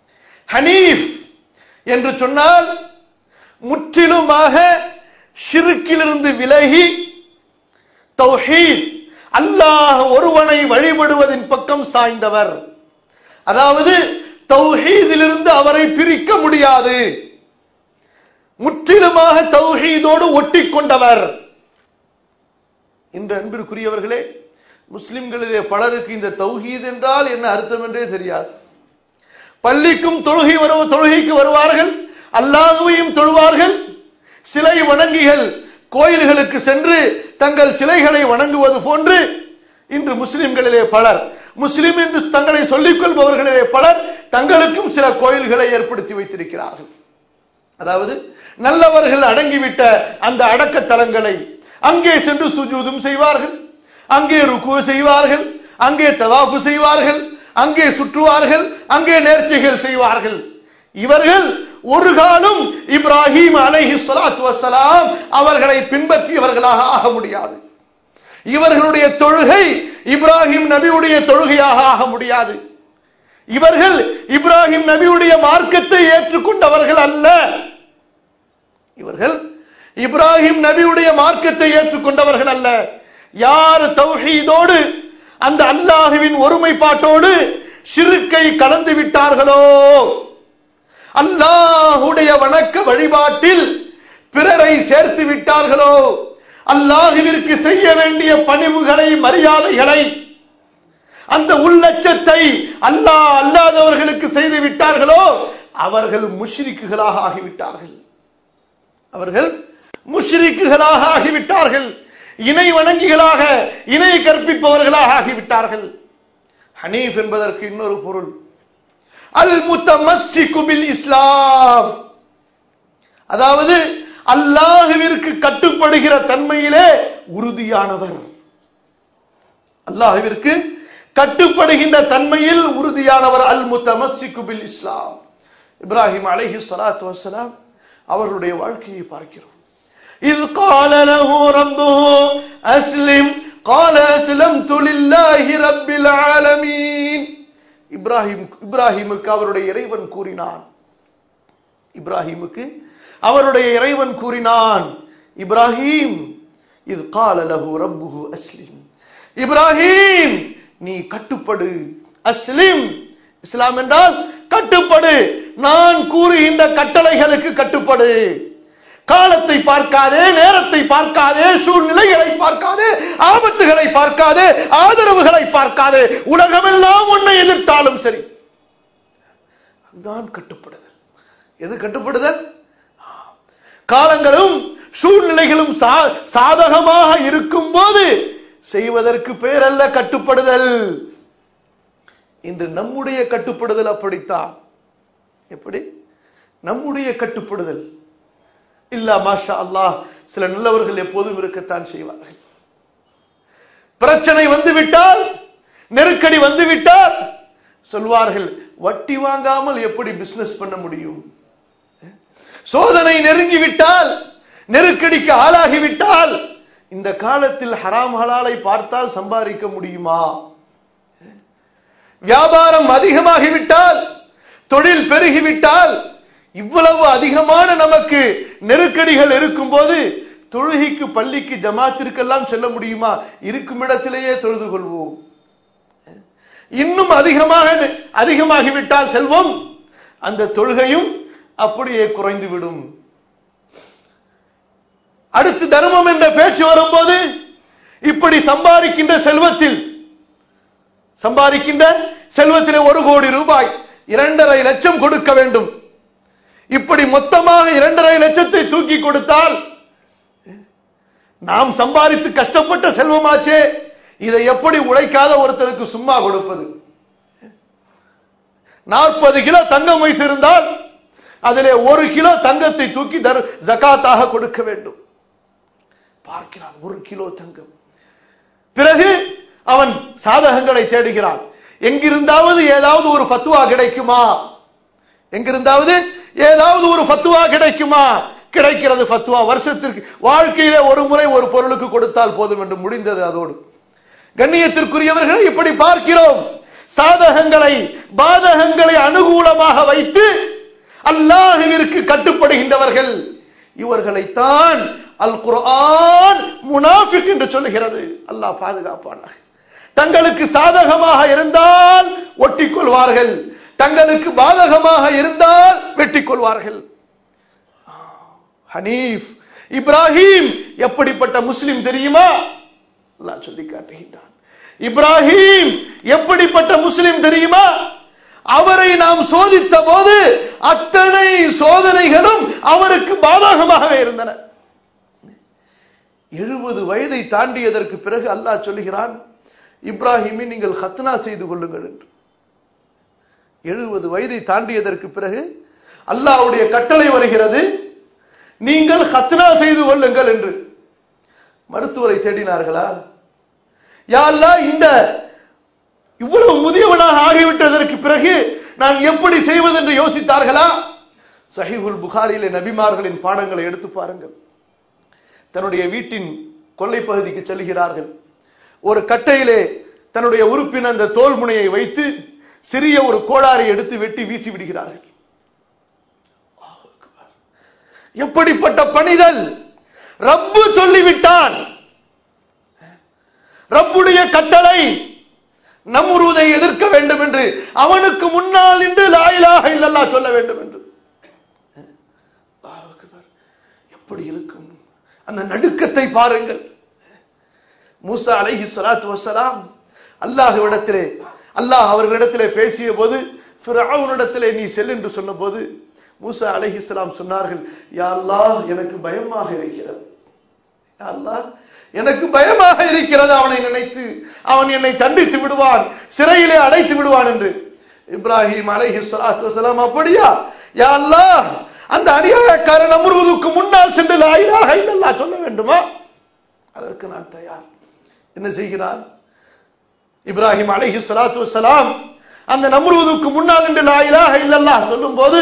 ஹனீஃப் என்று சொன்னால் முற்றிலுமாக ஷிருக்கிலிருந்து விலகி தௌஹீத் அல்லாஹ் ஒருவனை வழிபடுவதின் பக்கம் சாய்ந்தவர் அதாவது தௌஹீதிலிருந்து அவரை பிரிக்க முடியாது முற்றிலுமாக தௌஹீதோடு ஒட்டி கொண்டவர் இன்று அன்பிற்குரியவர்களே முஸ்லிம்களிலே பலருக்கு இந்த தௌஹீத் என்றால் என்ன அர்த்தம் என்றே தெரியாது பள்ளிக்கும் தொழுகை வருவ தொழுகைக்கு வருவார்கள் அல்லாஹுவையும் தொழுவார்கள் சிலை வணங்கிகள் கோயில்களுக்கு சென்று தங்கள் சிலைகளை வணங்குவது போன்று இன்று முஸ்லிம்களிலே பலர் முஸ்லிம் என்று தங்களை சொல்லிக் கொள்பவர்களிலே பலர் தங்களுக்கும் சில கோயில்களை ஏற்படுத்தி வைத்திருக்கிறார்கள் அதாவது நல்லவர்கள் அடங்கிவிட்ட அந்த அடக்க தலங்களை அங்கே சென்று சுஜூதும் செய்வார்கள் அங்கே ருக்கு செய்வார்கள் அங்கே தவாஃபு செய்வார்கள் அங்கே சுற்றுவார்கள் அங்கே நேர்ச்சிகள் செய்வார்கள் இவர்கள் ஒரு காலம் இப்ராஹிம் அலைஹி ஸலாத்து வஸலாம் அவர்களை பின்பற்றியவர்களாக ஆக முடியாது இவர்களுடைய தொழுகை இப்ராஹிம் நபியுடைய தொழுகையாக ஆக முடியாது இவர்கள் இப்ராஹிம் நபியுடைய மார்க்கத்தை ஏற்றுக்கொண்டவர்கள் அல்ல இவர்கள் இப்ராஹிம் நபியுடைய மார்க்கத்தை ஏற்றுக்கொண்டவர்கள் அல்ல யார் தௌஹீதோடு அந்த அல்லாஹுவின் ஒருமைப்பாட்டோடு சிறுக்கை கலந்து விட்டார்களோ அல்லாஹுடைய வணக்க வழிபாட்டில் பிறரை சேர்த்து விட்டார்களோ அல்லாஹுவிற்கு செய்ய வேண்டிய பணிவுகளை மரியாதைகளை அந்த உள்ளச்சத்தை அல்லாஹ் அல்லாதவர்களுக்கு செய்து விட்டார்களோ அவர்கள் முஷ்ரிக்குகளாக ஆகிவிட்டார்கள் அவர்கள் முஷ்ரிக்குகளாக ஆகிவிட்டார்கள் இணை வணங்கிகளாக இணை கற்பிப்பவர்களாக ஆகிவிட்டார்கள் ஹனீஃப் என்பதற்கு இன்னொரு பொருள் அல் முத்தமஸ்ஸிகு பில் இஸ்லாம் அதாவது அல்லாஹுவிற்கு கட்டுப்படுகிற தன்மையிலே உறுதியானவர் அல்லாஹுவிற்கு கட்டுப்படுகின்ற தன்மையில் உறுதியானவர் அல் முத்தமஸ்ஸிகு பில் இஸ்லாம் இப்ராஹிம் அலைஹி ஸலாத்து வஸலாம் அவருடைய வாழ்க்கையை பார்க்கிறோம் إذ قال له ربه أسلم قال أسلمت لله رب العالمين இப்ராஹிம் இப்ராஹிமுக்கு அவருடைய இறைவன் கூறினான் இப்ராஹிமுக்கு அவருடைய இறைவன் கூறினான் இப்ராஹிம் இது கால லஹு ரப்புஹு அஸ்லிம் இப்ராஹிம் நீ கட்டுப்படு அஸ்லிம் இஸ்லாம் என்றால் கட்டுப்படு நான் கூறுகின்ற கட்டளைகளுக்கு கட்டுப்படு காலத்தை பார்க்காதே நேரத்தை பார்க்காதே சூழ்நிலைகளை பார்க்காதே ஆபத்துகளை பார்க்காதே ஆதரவுகளை பார்க்காதே உலகமெல்லாம் உன்னை எதிர்த்தாலும் சரி அதுதான் கட்டுப்படுதல் எது கட்டுப்படுதல் காலங்களும் சூழ்நிலைகளும் சாதகமாக இருக்கும் போது செய்வதற்கு பேரல்ல கட்டுப்படுதல் இன்று நம்முடைய கட்டுப்படுதல் அப்படித்தான் எப்படி நம்முடைய கட்டுப்படுதல் இல்லா மாஷா அல்லாஹ் சில நல்லவர்கள் எப்போதும் இருக்கத்தான் செய்வார்கள் பிரச்சனை வந்துவிட்டால் நெருக்கடி வந்துவிட்டால் சொல்வார்கள் வட்டி வாங்காமல் எப்படி பிசினஸ் பண்ண முடியும் சோதனை நெருங்கிவிட்டால் நெருக்கடிக்கு ஆளாகிவிட்டால் இந்த காலத்தில் ஹராம் ஹலாலை பார்த்தால் சம்பாதிக்க முடியுமா வியாபாரம் அதிகமாகிவிட்டால் தொழில் பெருகிவிட்டால் இவ்வளவு அதிகமான நமக்கு நெருக்கடிகள் இருக்கும் போது தொழுகைக்கு பள்ளிக்கு ஜமாத்திற்கெல்லாம் செல்ல முடியுமா இருக்கும் இடத்திலேயே தொழுது கொள்வோம் இன்னும் அதிகமாக அதிகமாகிவிட்டால் செல்வம் அந்த தொழுகையும் அப்படியே குறைந்து விடும் அடுத்து தர்மம் என்ற பேச்சு வரும்போது இப்படி சம்பாதிக்கின்ற செல்வத்தில் சம்பாதிக்கின்ற செல்வத்திலே ஒரு கோடி ரூபாய் இரண்டரை லட்சம் கொடுக்க வேண்டும் இப்படி மொத்தமாக இரண்டரை லட்சத்தை தூக்கி கொடுத்தால் நாம் சம்பாதித்து கஷ்டப்பட்ட செல்வமாச்சே இதை எப்படி உழைக்காத ஒருத்தருக்கு சும்மா கொடுப்பது நாற்பது கிலோ தங்கம் வைத்திருந்தால் அதிலே ஒரு கிலோ தங்கத்தை தூக்கி தரு ஜகாத்தாக கொடுக்க வேண்டும் பார்க்கிறான் ஒரு கிலோ தங்கம் பிறகு அவன் சாதகங்களை தேடுகிறான் எங்கிருந்தாவது ஏதாவது ஒரு பத்துவா கிடைக்குமா எங்கிருந்தாவது ஏதாவது ஒரு பத்துவா கிடைக்குமா கிடைக்கிறது பத்துவா வருஷத்திற்கு வாழ்க்கையிலே ஒரு முறை ஒரு பொருளுக்கு கொடுத்தால் போதும் என்று முடிந்தது அதோடு கண்ணியத்திற்குரியவர்களை இப்படி பார்க்கிறோம் சாதகங்களை பாதகங்களை அனுகூலமாக வைத்து அல்லாஹுவிற்கு கட்டுப்படுகின்றவர்கள் இவர்களைத்தான் அல் குர்ஆன் முனாஃபிக் என்று சொல்லுகிறது அல்லாஹ் பாதுகாப்பானாக தங்களுக்கு சாதகமாக இருந்தால் ஒட்டிக் கொள்வார்கள் தங்களுக்கு பாதகமாக இருந்தால் வெட்டிக் கொள்வார்கள் ஹனீஃப் இப்ராஹிம் எப்படிப்பட்ட முஸ்லிம் தெரியுமா அல்லாஹ் சொல்லி காட்டுகின்றான் இப்ராஹிம் எப்படிப்பட்ட முஸ்லிம் தெரியுமா அவரை நாம் சோதித்த போது அத்தனை சோதனைகளும் அவருக்கு பாதகமாகவே இருந்தன எழுபது வயதை தாண்டியதற்கு பிறகு அல்லாஹ் சொல்லுகிறான் இப்ராஹிமை நீங்கள் ஹத்னா செய்து கொள்ளுங்கள் என்று எழுபது வயதை தாண்டியதற்கு பிறகு அல்லாஹ்வுடைய கட்டளை வருகிறது நீங்கள் ஹத்னா செய்து கொள்ளுங்கள் என்று மருத்துவரை தேடினார்களா யா அல்லாஹ் இந்த இவ்வளவு முதியவனாக ஆகிவிட்டதற்கு பிறகு நான் எப்படி செய்வது என்று யோசித்தார்களா சஹிஹுல் புகாரிலே நபிமார்களின் பாடங்களை எடுத்து பாருங்கள் தன்னுடைய வீட்டின் கொல்லை பகுதிக்கு செல்கிறார்கள் ஒரு கட்டையிலே தன்னுடைய உறுப்பின் அந்த தோல் முனையை வைத்து சிறிய ஒரு கோடாரை எடுத்து வெட்டி வீசி விடுகிறார்கள் எப்படிப்பட்ட பணிதல் ரப்பு சொல்லிவிட்டான் ரப்புடைய கட்டளை நம்ருதை எதிர்க்க வேண்டும் என்று அவனுக்கு முன்னால் நின்று லாயிலாக இல்லல்லா சொல்ல வேண்டும் என்று அல்லாஹ் அக்பர். எப்படி இருக்கும் அந்த நடுக்கத்தை பாருங்கள் மூசா அலைஹி ஸலாத்து வஸலாம் அல்லாஹ்விடத்திலே அல்லாஹ் அவர்களிடத்திலே பேசிய போது ஃபிரௌனிடத்திலே நீ செல் என்று சொன்னபோது மூசா அலைஹிஸ்ஸலாம் சொன்னார்கள் யா அல்லாஹ் எனக்கு பயமாக இருக்கிறது யா அல்லாஹ் எனக்கு பயமாக இருக்கிறது அவனை நினைத்து அவன் என்னை தண்டித்து விடுவான் சிறையிலே அடைத்து விடுவான் என்று இப்ராஹிம் அலைஹி ஸலாத்து வஸலாம் அப்படியா யா அல்லாஹ் அந்த அநியாயக்காரன் அமர்வதற்கு முன்னால் சென்று லா இலாஹ இல்லல்லாஹ் சொல்ல வேண்டுமா அதற்கு நான் தயார் என்ன செய்கிறான் இப்ராஹிம் அலைஹி ஸலாத்து வஸலாம் அந்த நம்ருதுக்கு முன்னால் நின்று லா இலாஹ இல்லல்லாஹ் சொல்லும்போது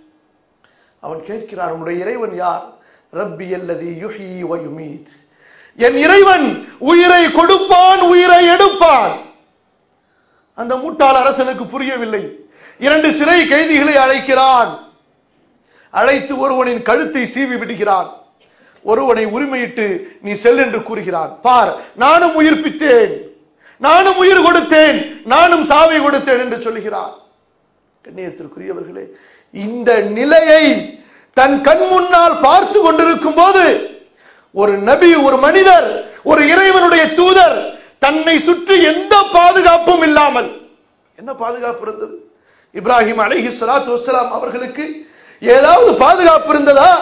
அவன் கேட்கிறான் உன்னுடைய இறைவன் யார் ரப்பி அல்லதி யுஹ்யி வ யுமீத் என் இறைவன் உயிரை கொடுப்பான் உயிரை எடுப்பான் அந்த முட்டாள் அரசனுக்கு புரியவில்லை இரண்டு சிறை கைதிகளை அழைக்கிறான் அழைத்து ஒருவனின் கழுத்தை சீவி விடுகிறான் ஒருவனை உரிமையிட்டு நீ செல் என்று கூறுகிறான் பார் நானும் உயிர்ப்பித்தேன் நானும் உயிர் கொடுத்தேன் நானும் சாவை கொடுத்தேன் என்று சொல்கிறான் கண்ணியத்திற்குரியவர்களே இந்த நிலையை தன் கண் முன்னால் பார்த்து கொண்டிருக்கும் போது ஒரு நபி ஒரு மனிதர் ஒரு இறைவனுடைய தூதர் தன்னை சுற்றி எந்த பாதுகாப்பும் இல்லாமல் என்ன பாதுகாப்பு இருந்தது இப்ராஹிம் அலைஹி ஸலாத்து வஸ்ஸலாம் அவர்களுக்கு ஏதாவது பாதுகாப்பு இருந்ததா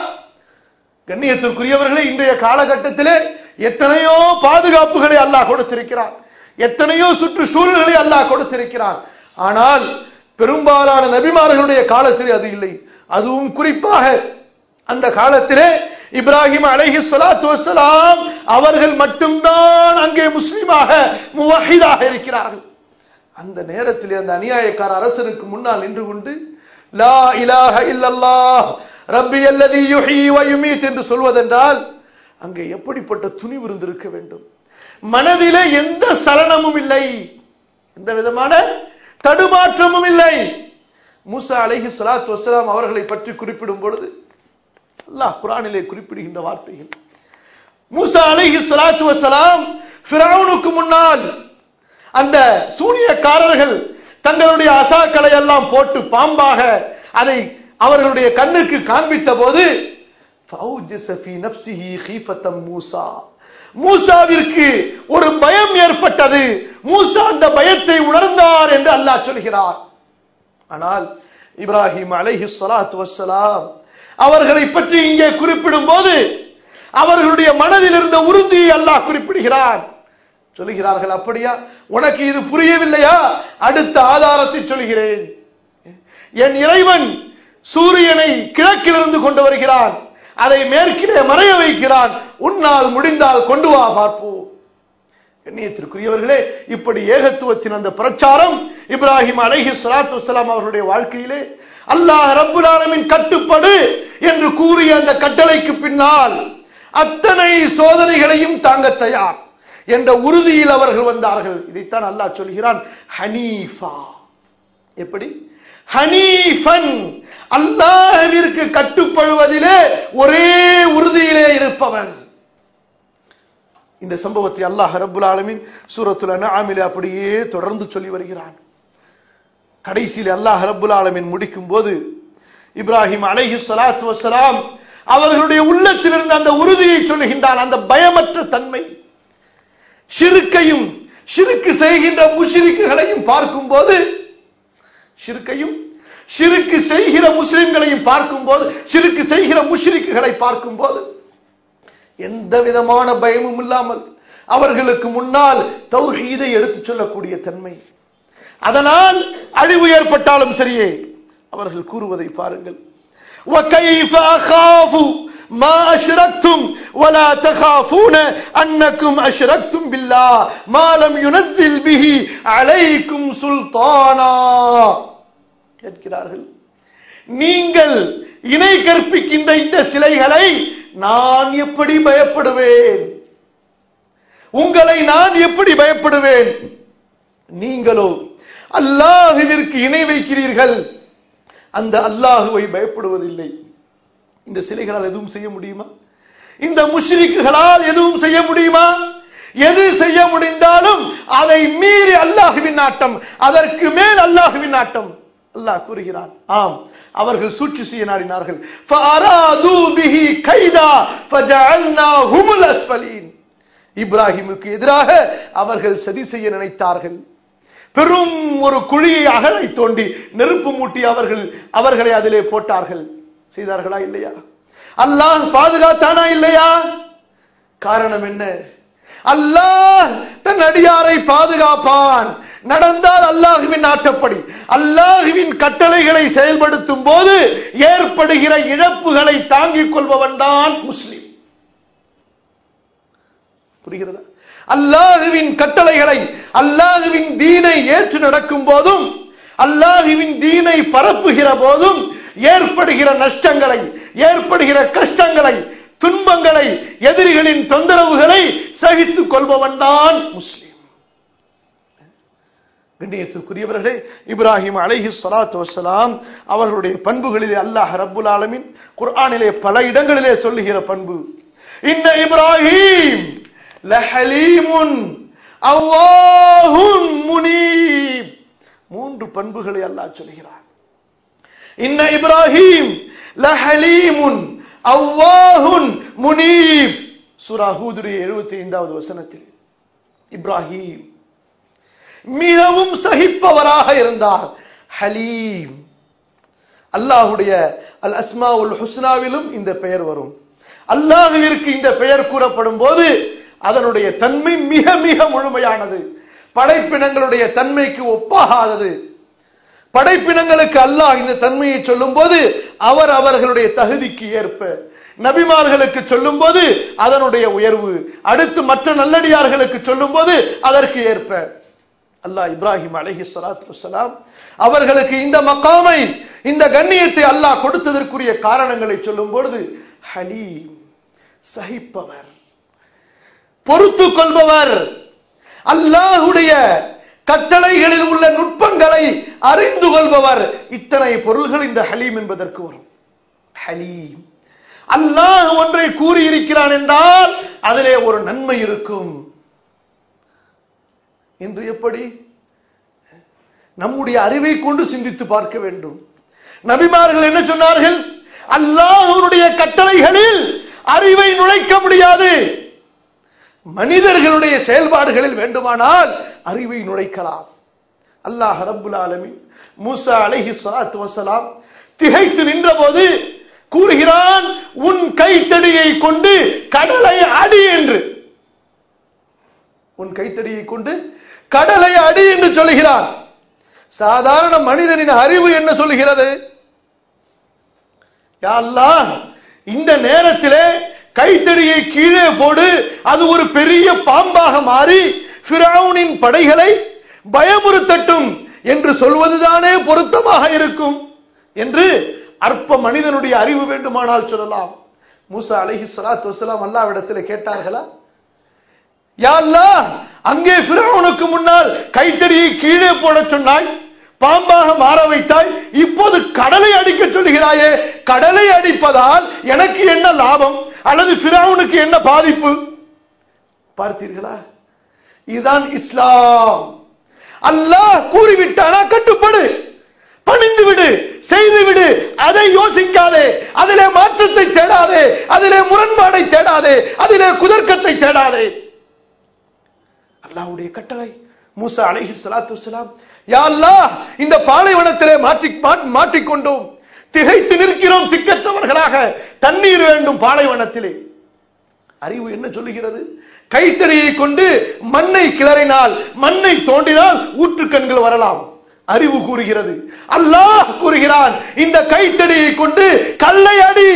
கண்ணியத்திற்குரியவர்களே இன்றைய காலகட்டத்திலே எத்தனையோ பாதுகாப்புகளை அல்லாஹ் கொடுத்திருக்கிறான் எத்தனையோ சுற்றுச்சூழல்களை அல்லாஹ் கொடுத்திருக்கிறான் ஆனால் பெரும்பாலான நபிமார்களுடைய காலத்திலே அது இல்லை அதுவும் குறிப்பாக அந்த காலத்திலே இப்ராஹிம் அலைஹி ஸலாத்து வஸ்ஸலாம் அவர்கள் மட்டும்தான் அங்கே முஸ்லிமாக முவஹிதாக இருக்கிறார்கள் அந்த நேரத்தில் அந்த அநியாயக்கார அரசனுக்கு முன்னால் நின்று கொண்டு லா இலாஹ இல்லல்லாஹ் ரப்பி அல்லதி யுஹ்யி வ யுமீத் என்று சொல்வதென்றால் அங்கே எப்படிப்பட்ட துணிவு இருந்திருக்க வேண்டும் மனதிலே எந்த சலனமும் இல்லை எந்த விதமான தடுமாற்றமும் இல்லை மூசா அலைஹி ஸலாத்து வஸ்ஸலாம் அவர்களை பற்றி குறிப்பிடும் பொழுது அல்லாஹ் குர்ஆனிலே குறிப்பிடுகின்ற வார்த்தைகள் மூசா அலைஹி ஸலாத்து வஸ்ஸலாம் ஃபிரௌனுக்கு முன்னால் அந்த சூனியக்காரர்கள் தங்களுடைய அசாக்களை எல்லாம் போட்டு பாம்பாக அதை அவர்களுடைய கண்ணுக்கு காண்பித்த போது فأوجس في نفسه خيفة மூசா மூசாவிற்கு ஒரு பயம் ஏற்பட்டது மூசா அந்த பயத்தை உணர்ந்தார் என்று அல்லாஹ் சொல்கிறார் ஆனால் இப்ராஹிம் அலைஹி ஸலாத்து வஸ்ஸலாம் அவர்களை பற்றி இங்கே குறிப்பிடும் போது அவர்களுடைய மனதில் இருந்த உறுதியை அல்லாஹ் குறிப்பிடுகிறான் சொல்லுகிறார்கள் அப்படியா உனக்கு இது புரியவில்லையா அடுத்த ஆதாரத்தை சொல்கிறேன் என் இறைவன் சூரியனை கிழக்கிலிருந்து கொண்டு வருகிறான் அதை மேற்கிலே மறைய வைக்கிறான் உன்னால் முடிந்தால் கொண்டு வா பார்ப்போம் கண்ணியத்திற்குரியவர்களே இப்படி ஏகத்துவத்தின் அந்த பிரச்சாரம் இப்ராஹிம் அலைஹி ஸலாத்து வஸலாம் அவர்களுடைய வாழ்க்கையிலே அல்லாஹ் ரப்புல் ஆலமின் கட்டுப்படு என்று கூறிய அந்த கட்டளைக்கு பின்னால் அத்தனை சோதனைகளையும் தாங்க தயார் என்ற உறுதியில் அவர்கள் வந்தார்கள் இதைத்தான் அல்லாஹ் சொல்கிறான் ஹனீஃபா எப்படி ஹனீஃபன் அல்லாஹ்விற்கு கட்டுப்படுவதிலே ஒரே உறுதியிலே இருப்பவன் இந்த சம்பவத்தை அல்லாஹ் ரப்புல் ஆலமீன் சூரத்துல் அன்ஆமிலே அப்படியே தொடர்ந்து சொல்லி வருகிறான் கடைசியில் அல்லாஹ் ரப்புல் ஆலமீன் முடிக்கும் போது இப்ராஹிம் அலைஹி ஸலாத்து வஸலாம் அவர்களுடைய உள்ளத்தில் இருந்த அந்த உறுதியை சொல்லுகின்றான் அந்த பயமற்ற தன்மை ஷிருக்கையும் ஷிருக்கு செய்கின்ற முஷ்ரிக்குகளையும் பார்க்கும்போது ஷிருக்கையும் ஷிருக்கு செய்கிற முஸ்லிம்களையும் பார்க்கும்போது ஷிருக்கு செய்கிற முஷ்ரிக்குகளை பார்க்கும்போது எந்த விதமான பயமும் இல்லாமல் அவர்களுக்கு முன்னால் தௌஹீதை எடுத்துச் சொல்லக்கூடிய தன்மை அதனால் அழிவு ஏற்பட்டாலும் சரியே அவர்கள் கூறுவதை பாருங்கள் وكيف أخاف ما أشركتم ولا تخافون أنكم أشركتم بالله ما لم ينزل به عليكم سلطانا கேட்கிறார்கள் நீங்கள் இணை கற்பிக்கின்ற இந்த சிலைகளை நான் எப்படி பயப்படுவேன் உங்களை நான் எப்படி பயப்படுவேன் நீங்களோ அல்லாஹுவிற்கு இணை வைக்கிறீர்கள் அந்த அல்லாஹுவை பயப்படுவதில்லை இந்த சிலைகளால் எதுவும் செய்ய முடியுமா இந்த முஷ்ரிக்குகளால் எதுவும் செய்ய முடியுமா எது செய்ய முடிந்தாலும் அதை மீறி அல்லாஹுவின் நாட்டம் அதற்கு மேல் அல்லாஹுவின் நாட்டம் அல்லாஹ் கூறுகிறான் ஆம் அவர்கள் சூழ்ச்சி செய்ய நாடினார்கள் فَأَرَادُوا بِهِ كَيْدًا فَجَعَلْنَاهُمُ الْأَسْفَلِينَ இப்ராஹிமுக்கு எதிராக அவர்கள் சதி செய்ய நினைத்தார்கள் பெரும் ஒரு குழியை அகலை தோண்டி நெருப்பு மூட்டி அவர்கள் அவர்களை அதிலே போட்டார்கள் செய்தார்களா இல்லையா அல்லாஹ் பாதுகாத்தானா இல்லையா காரணம் என்ன அல்லாஹ் தன் அடியாரை பாதுகாப்பான் நடந்தால் அல்லாஹுவின் நாட்டப்படி அல்லாஹுவின் கட்டளைகளை செயல்படுத்தும் போது ஏற்படுகிற இழப்புகளை தாங்கிக் கொள்பவன் தான் முஸ்லிம் புரிகிறதா அல்லாஹுவின் கட்டளைகளை அல்லாஹுவின் தீனை ஏற்று நடக்கும் போதும் அல்லாஹுவின் தீனை பரப்புகிற போதும் ஏற்படுகிற நஷ்டங்களை ஏற்படுகிற கஷ்டங்களை துன்பங்களை எதிரிகளின் தொந்தரவுகளை சகித்துக் கொள்பவன் தான் முஸ்லிம் கண்ணியத்திற்குரியவர்களே இப்ராஹிம் அலைஹி ஸலாத்து வஸலாம் அவர்களுடைய பண்புகளிலே அல்லாஹ் ரப்புல் ஆலமீன் குர்ஆனிலே பல இடங்களிலே சொல்லுகிற பண்பு இன்ன இப்ராஹிம் லஹலீமுன் அல்லாஹுன் முனீப் மூன்று பண்புகளை அல்லாஹ் சொல்கிறான் இன்ன இப்ராஹிம் லஹலீமுன் அல்லாஹுன் முனீப் சூரா ஹூதுடைய 75வது வசனத்தில் இப்ராஹிம் மிகவும் சகிப்பவராக இருந்தார் ஹலீம் அல்லாஹுடைய அல் அஸ்மா உல் ஹுஸ்னாவிலும் இந்த பெயர் வரும் அல்லாஹுவிற்கு இந்த பெயர் கூறப்படும் போது அதனுடைய தன்மை மிக மிக முழுமையானது படைப்பினங்களுடைய தன்மைக்கு ஒப்பாகாதது படைப்பினங்களுக்கு அல்லாஹ் இந்த தன்மையை சொல்லும் போது அவர் அவர்களுடைய தகுதிக்கு ஏற்ப நபிமார்களுக்கு சொல்லும் போது அதனுடைய உயர்வு அடுத்து மற்ற நல்லடியார்களுக்கு சொல்லும் போது அதற்கு ஏற்ப அல்லாஹ் இப்ராஹிம் அலஹி சலாத்து வசலாம் அவர்களுக்கு இந்த மக்காமை இந்த கண்ணியத்தை அல்லாஹ் கொடுத்ததற்குரிய காரணங்களை சொல்லும் பொழுது ஹலீம் சகிப்பவர் பொறுத்து கொள்பவர் அல்லாஹுடைய கட்டளைகளில் உள்ள நுட்பங்களை அறிந்து கொள்பவர் இத்தனை பொருள்கள் இந்த ஹலீம் என்பதற்கு வரும் ஹலீம் அல்லாஹ் ஒன்றை கூறியிருக்கிறான் என்றால் அதிலே ஒரு நன்மை இருக்கும் இன்று எப்படி நம்முடைய அறிவை கொண்டு சிந்தித்து பார்க்க வேண்டும் நபிமார்கள் என்ன சொன்னார்கள் அல்லாஹனுடைய கட்டளைகளில் அறிவை நுழைக்க முடியாது மனிதர்களுடைய செயல்பாடுகளில் வேண்டுமானால் அறிவை நுழைக்கலாம் அல்லாஹ் ரப்புல் ஆலமின் மூசா அலைஹி ஸலாத்து வஸலாம் திகைத்து நின்றபோது கூறுகிறான் உன் கைத்தடியை கொண்டு கடலை அடி என்று உன் கைத்தடியை கொண்டு கடலை அடி என்று சொல்லுகிறான் சாதாரண மனிதனின் அறிவு என்ன சொல்லுகிறது யா அல்லாஹ் இந்த நேரத்திலே கைத்தடியை கீழே போடு அது ஒரு பெரிய பாம்பாக மாறி பிராவுனின் படைகளை பயமுறுத்தட்டும் என்று சொல்வதுதானே பொருத்தமாக இருக்கும் என்று அற்ப மனிதனுடைய அறிவு வேண்டுமானால் சொல்லலாம் மூசா அலைஹி ஸலாத்து வஸலாம் அல்லாஹ்விடத்தில் கேட்டார்களா யா அல்லாஹ் அங்கே ஃபிரௌனுக்கு முன்னால் கைத்தடியை கீழே போட சொன்னாய் பாம்பாக மாற வைத்தாய் இப்போது கடலை அடிக்க சொல்லுகிறாயே கடலை அடிப்பதால் எனக்கு என்ன லாபம் அல்லது ஃபிரௌனுக்கு என்ன பாதிப்பு பார்த்தீர்களா இதுதான் இஸ்லாம் அல்லாஹ் கூறிவிட்டானா கட்டுப்படு பணிந்து விடு செய்து விடு அதை யோசிக்காதே அதிலே மாற்றத்தை தேடாதே அதிலே முரண்பாடை தேடாதே அதிலே குதர்க்கத்தை தேடாதே அல்லாஹ்வுடைய கட்டளை மூசா அலைஹி ஸலாத்து வஸலாம் யா அல்லாஹ் இந்த பாலைவனத்திலே மாட்டி மாட்- மாட்டிக்கொண்டோம் திகைத்து நிற்கிறோம் திக்கற்றவர்களாக தண்ணீர் வேண்டும் பாலைவனத்திலே அறிவு என்ன சொல்லுகிறது கைத்தறியை கொண்டு மண்ணை கிளறினால் மண்ணை தோண்டினால் ஊற்றுக்கண்கள் வரலாம் அறிவு கூறுகிறது அல்லாஹ் கூறுகிறான் இந்த கைத்தடியை கொண்டு கல்லை அடி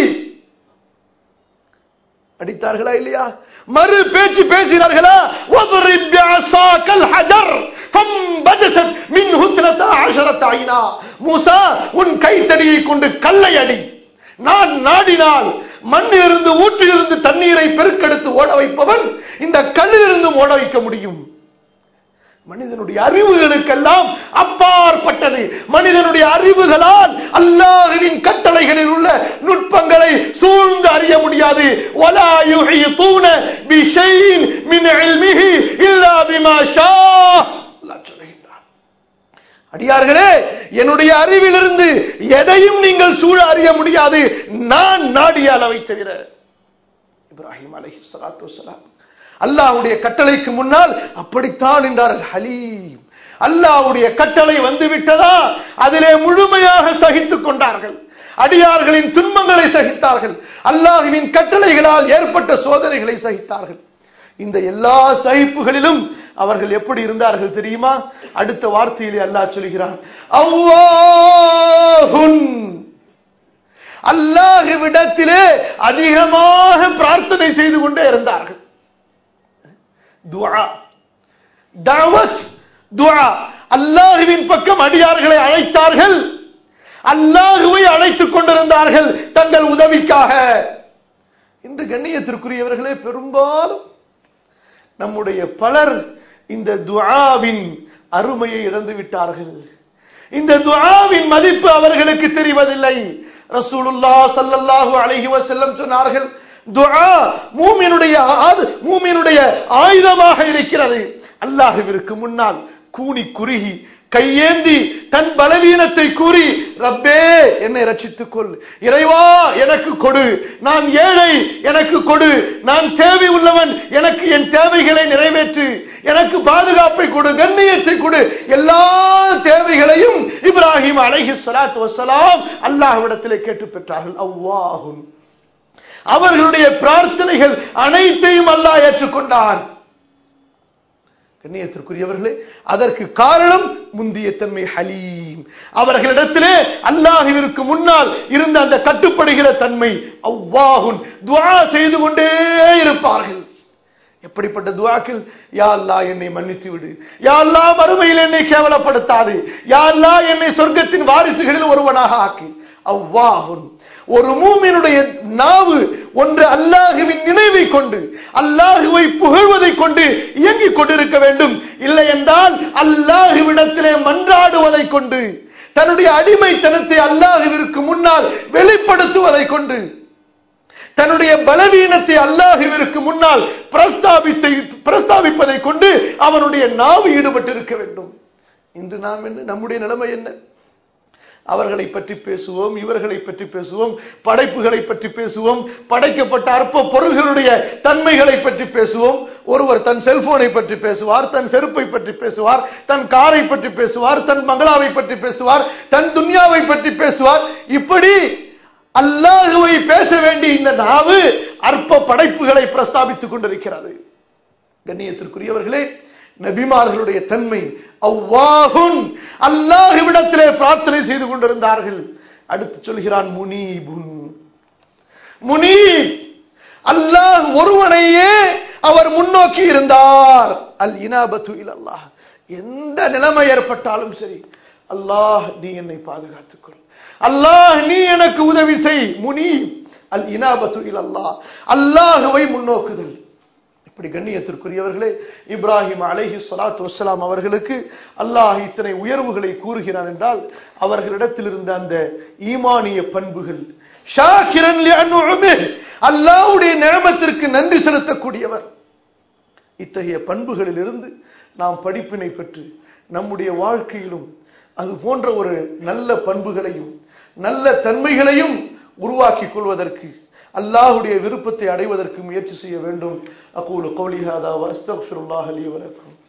அடித்தார்களா இல்லையா மறு பேச்சு பேசினார்களா وَضْرِبْ بِعَصَاكَ الْحَجَرَ فَانبَجَسَتْ مِنْهُ اثْنَتَا عَشَرَةَ عَيْنًا மூசா உன் கைத்தடியை கொண்டு கல்லை அடி நான் நாடினால் மண்ணிலிருந்து ஊற்றிலிருந்து தண்ணீரை பெருக்கெடுத்து ஓட வைப்பவன் இந்த கல்லிலிருந்து ஓட வைக்க முடியும் மனிதனுடைய அறிவுகளுக்கெல்லாம் அப்பாற்பட்டது மனிதனுடைய அறிவுகளால் அல்லாஹுவின் கட்டளைகளில் உள்ள நுட்பங்களை சூழ்ந்து அறிய முடியாது ولا يحيطون بشيء من علمه الا بما شاء அல்லாஹ் சொல்லுகின்றான் அடியார்களே என்னுடைய அறிவிலிருந்து எதையும் நீங்கள் சூழ அறிய முடியாது நான் நாடிய அளவை தவிர இப்ராஹிம் அலைஹி ஸலாத்து வஸலாம் அல்லாஹ்வுடைய கட்டளைக்கு முன்னால் அப்படித்தான் என்றார்கள் ஹலீம் அல்லாஹ்வுடைய கட்டளை வந்து விட்டதா அதிலே முழுமையாக சகித்துக் கொண்டார்கள் அடியார்களின் துன்பங்களை சகித்தார்கள் அல்லாஹ்வின் கட்டளைகளால் ஏற்பட்ட சோதனைகளை சகித்தார்கள் இந்த எல்லா சகிப்புகளிலும் அவர்கள் எப்படி இருந்தார்கள் தெரியுமா அடுத்த வார்த்தையிலே அல்லாஹ் சொல்கிறான் அல்லாஹுன் அல்லாஹ்விடத்திலே அதிகமாக பிரார்த்தனை செய்து கொண்டே இருந்தார்கள் துஆ தஅவத் துஆ அல்லாஹ்வின் பக்கம் அடியார்களை அழைத்தார்கள் அல்லாஹுவை அழைத்துக் கொண்டிருந்தார்கள் தங்கள் உதவிக்காக இன்று கண்ணியத்திற்குரியவர்களே பெரும்பாலும் நம்முடைய பலர் இந்த துஆவின் அருமையை இழந்து விட்டார்கள் இந்த துஆவின் மதிப்பு அவர்களுக்கு தெரிவதில்லை ரசூலுல்லாஹ் ஸல்லல்லாஹு அலைஹி வஸல்லம் சொன்னார்கள் துஆ மூமினுடைய ஆது- மூமினுடைய ஆயுதமாக இருக்கிறது அல்லாஹ்விற்கு முன்னால் கூனி குறுகி கையேந்தி தன் பலவீனத்தை கூறி ரப்பே என்னை ரட்சித்துக் கொள் இறைவா எனக்கு கொடு நான் ஏழை எனக்கு கொடு நான் தேவை உள்ளவன் எனக்கு என் தேவைகளை நிறைவேற்று எனக்கு பாதுகாப்பை கொடு கண்ணியத்தை கொடு எல்லா தேவைகளையும் இப்ராஹிம் அலைஹி ஸலாத்து வஸலாம் அல்லாஹ்விடத்திலே கேட்டு பெற்றார்கள் அல்லாஹும் அவர்களுடைய பிரார்த்தனைகள் அனைத்தையும் அல்லாஹ் ஏற்றுக்கொண்டான் கண்ணியத்திற்குரியவர்களே அதற்கு காரணம் முந்திய தன்மை ஹலீம் அவர்களிடத்திலே அல்லாஹுவிற்கு முன்னால் இருந்த அந்த கட்டுப்படுகிற தன்மை அவ்வாஹுன் துஆ செய்து கொண்டே இருப்பார்கள் எப்படிப்பட்ட துஆக்கள் யா அல்லாஹ் என்னை மன்னித்து விடு யா அல்லாஹ் மறுமையில் என்னை கேவலப்படுத்தாது யா அல்லாஹ் என்னை சொர்க்கத்தின் வாரிசுகளில் ஒருவனாக ஆக்கு அவ்வாஹுன் ஒரு மூமினுடைய நாவு ஒன்று அல்லாஹுவின் நினைவை கொண்டு அல்லாஹுவை புகழ்வதை கொண்டு இயங்கிக் கொண்டிருக்க வேண்டும் இல்லை என்றால் அல்லாஹுவிடத்திலே மன்றாடுவதை கொண்டு தன்னுடைய அடிமைத்தனத்தை அல்லாஹுவிற்கு முன்னால் வெளிப்படுத்துவதை கொண்டு தன்னுடைய பலவீனத்தை அல்லாஹுவிற்கு முன்னால் பிரஸ்தாபித்தை பிரஸ்தாபிப்பதை கொண்டு அவனுடைய நாவு ஈடுபட்டு இருக்க வேண்டும் இன்று நாம் என்ன நம்முடைய நிலைமை என்ன அவர்களை பற்றி பேசுவோம் இவர்களை பற்றி பேசுவோம் படைப்புகளை பற்றி பேசுவோம் படைக்கப்பட்ட அற்ப பொருள்களுடைய தன்மைகளை பற்றி பேசுவோம் ஒருவர் தன் செல்போனை பற்றி பேசுவார் தன் செருப்பை பற்றி பேசுவார் தன் காரை பற்றி பேசுவார் தன் மங்களாவை பற்றி பேசுவார் தன் துன்யாவை பற்றி பேசுவார் இப்படி அல்லாஹுவை பேச வேண்டிய இந்த நாவு அற்ப படைப்புகளை பிரஸ்தாபித்துக் கொண்டிருக்கிறது கண்ணியத்திற்குரியவர்களே நபிமார்களுடைய தன்மை அவ்வாஹுன் அல்லாஹுவிடத்திலே பிரார்த்தனை செய்து கொண்டிருந்தார்கள் அடுத்து சொல்கிறான் முனீபுன் முனீப் அல்லாஹ் ஒருவனையே அவர் முன்னோக்கி இருந்தார் அல் இனாபத்து அல்லாஹ் எந்த நிலைமை ஏற்பட்டாலும் சரி அல்லாஹ் நீ என்னை பாதுகாத்துக்கொள் அல்லாஹ் நீ எனக்கு உதவி செய் முனீப் அல் இனாபத்து அல்லாஹ் அல்லாஹுவை முன்னோக்குதல் இப்படி கண்ணியத்திற்குரியவர்களே இப்ராஹிம் அலைஹி ஸலாத்து வஸ்ஸலாம் அவர்களுக்கு அல்லாஹ் இத்தனை உயர்வுகளை கூறுகிறான் என்றால் அவர்களிடத்தில் இருந்த அந்த ஈமானிய பண்புகள் ஷாக்கிரன் லிஅன்உமிஹ் அல்லாஹ்வுடைய நியமத்திற்கு நன்றி செலுத்தக்கூடியவர் இத்தகைய பண்புகளில் இருந்து நாம் படிப்பினை பெற்று நம்முடைய வாழ்க்கையிலும் அது போன்ற ஒரு நல்ல பண்புகளையும் நல்ல தன்மைகளையும் உருவாக்கிக் கொள்வதற்கு அல்லாஹ்வுடைய விருப்பத்தை அடைவதற்கு முயற்சி செய்ய வேண்டும் அகூலு கௌலி ஹாதா வஸ்தக்ஃபிருல்லாஹ் லி வலக்கும்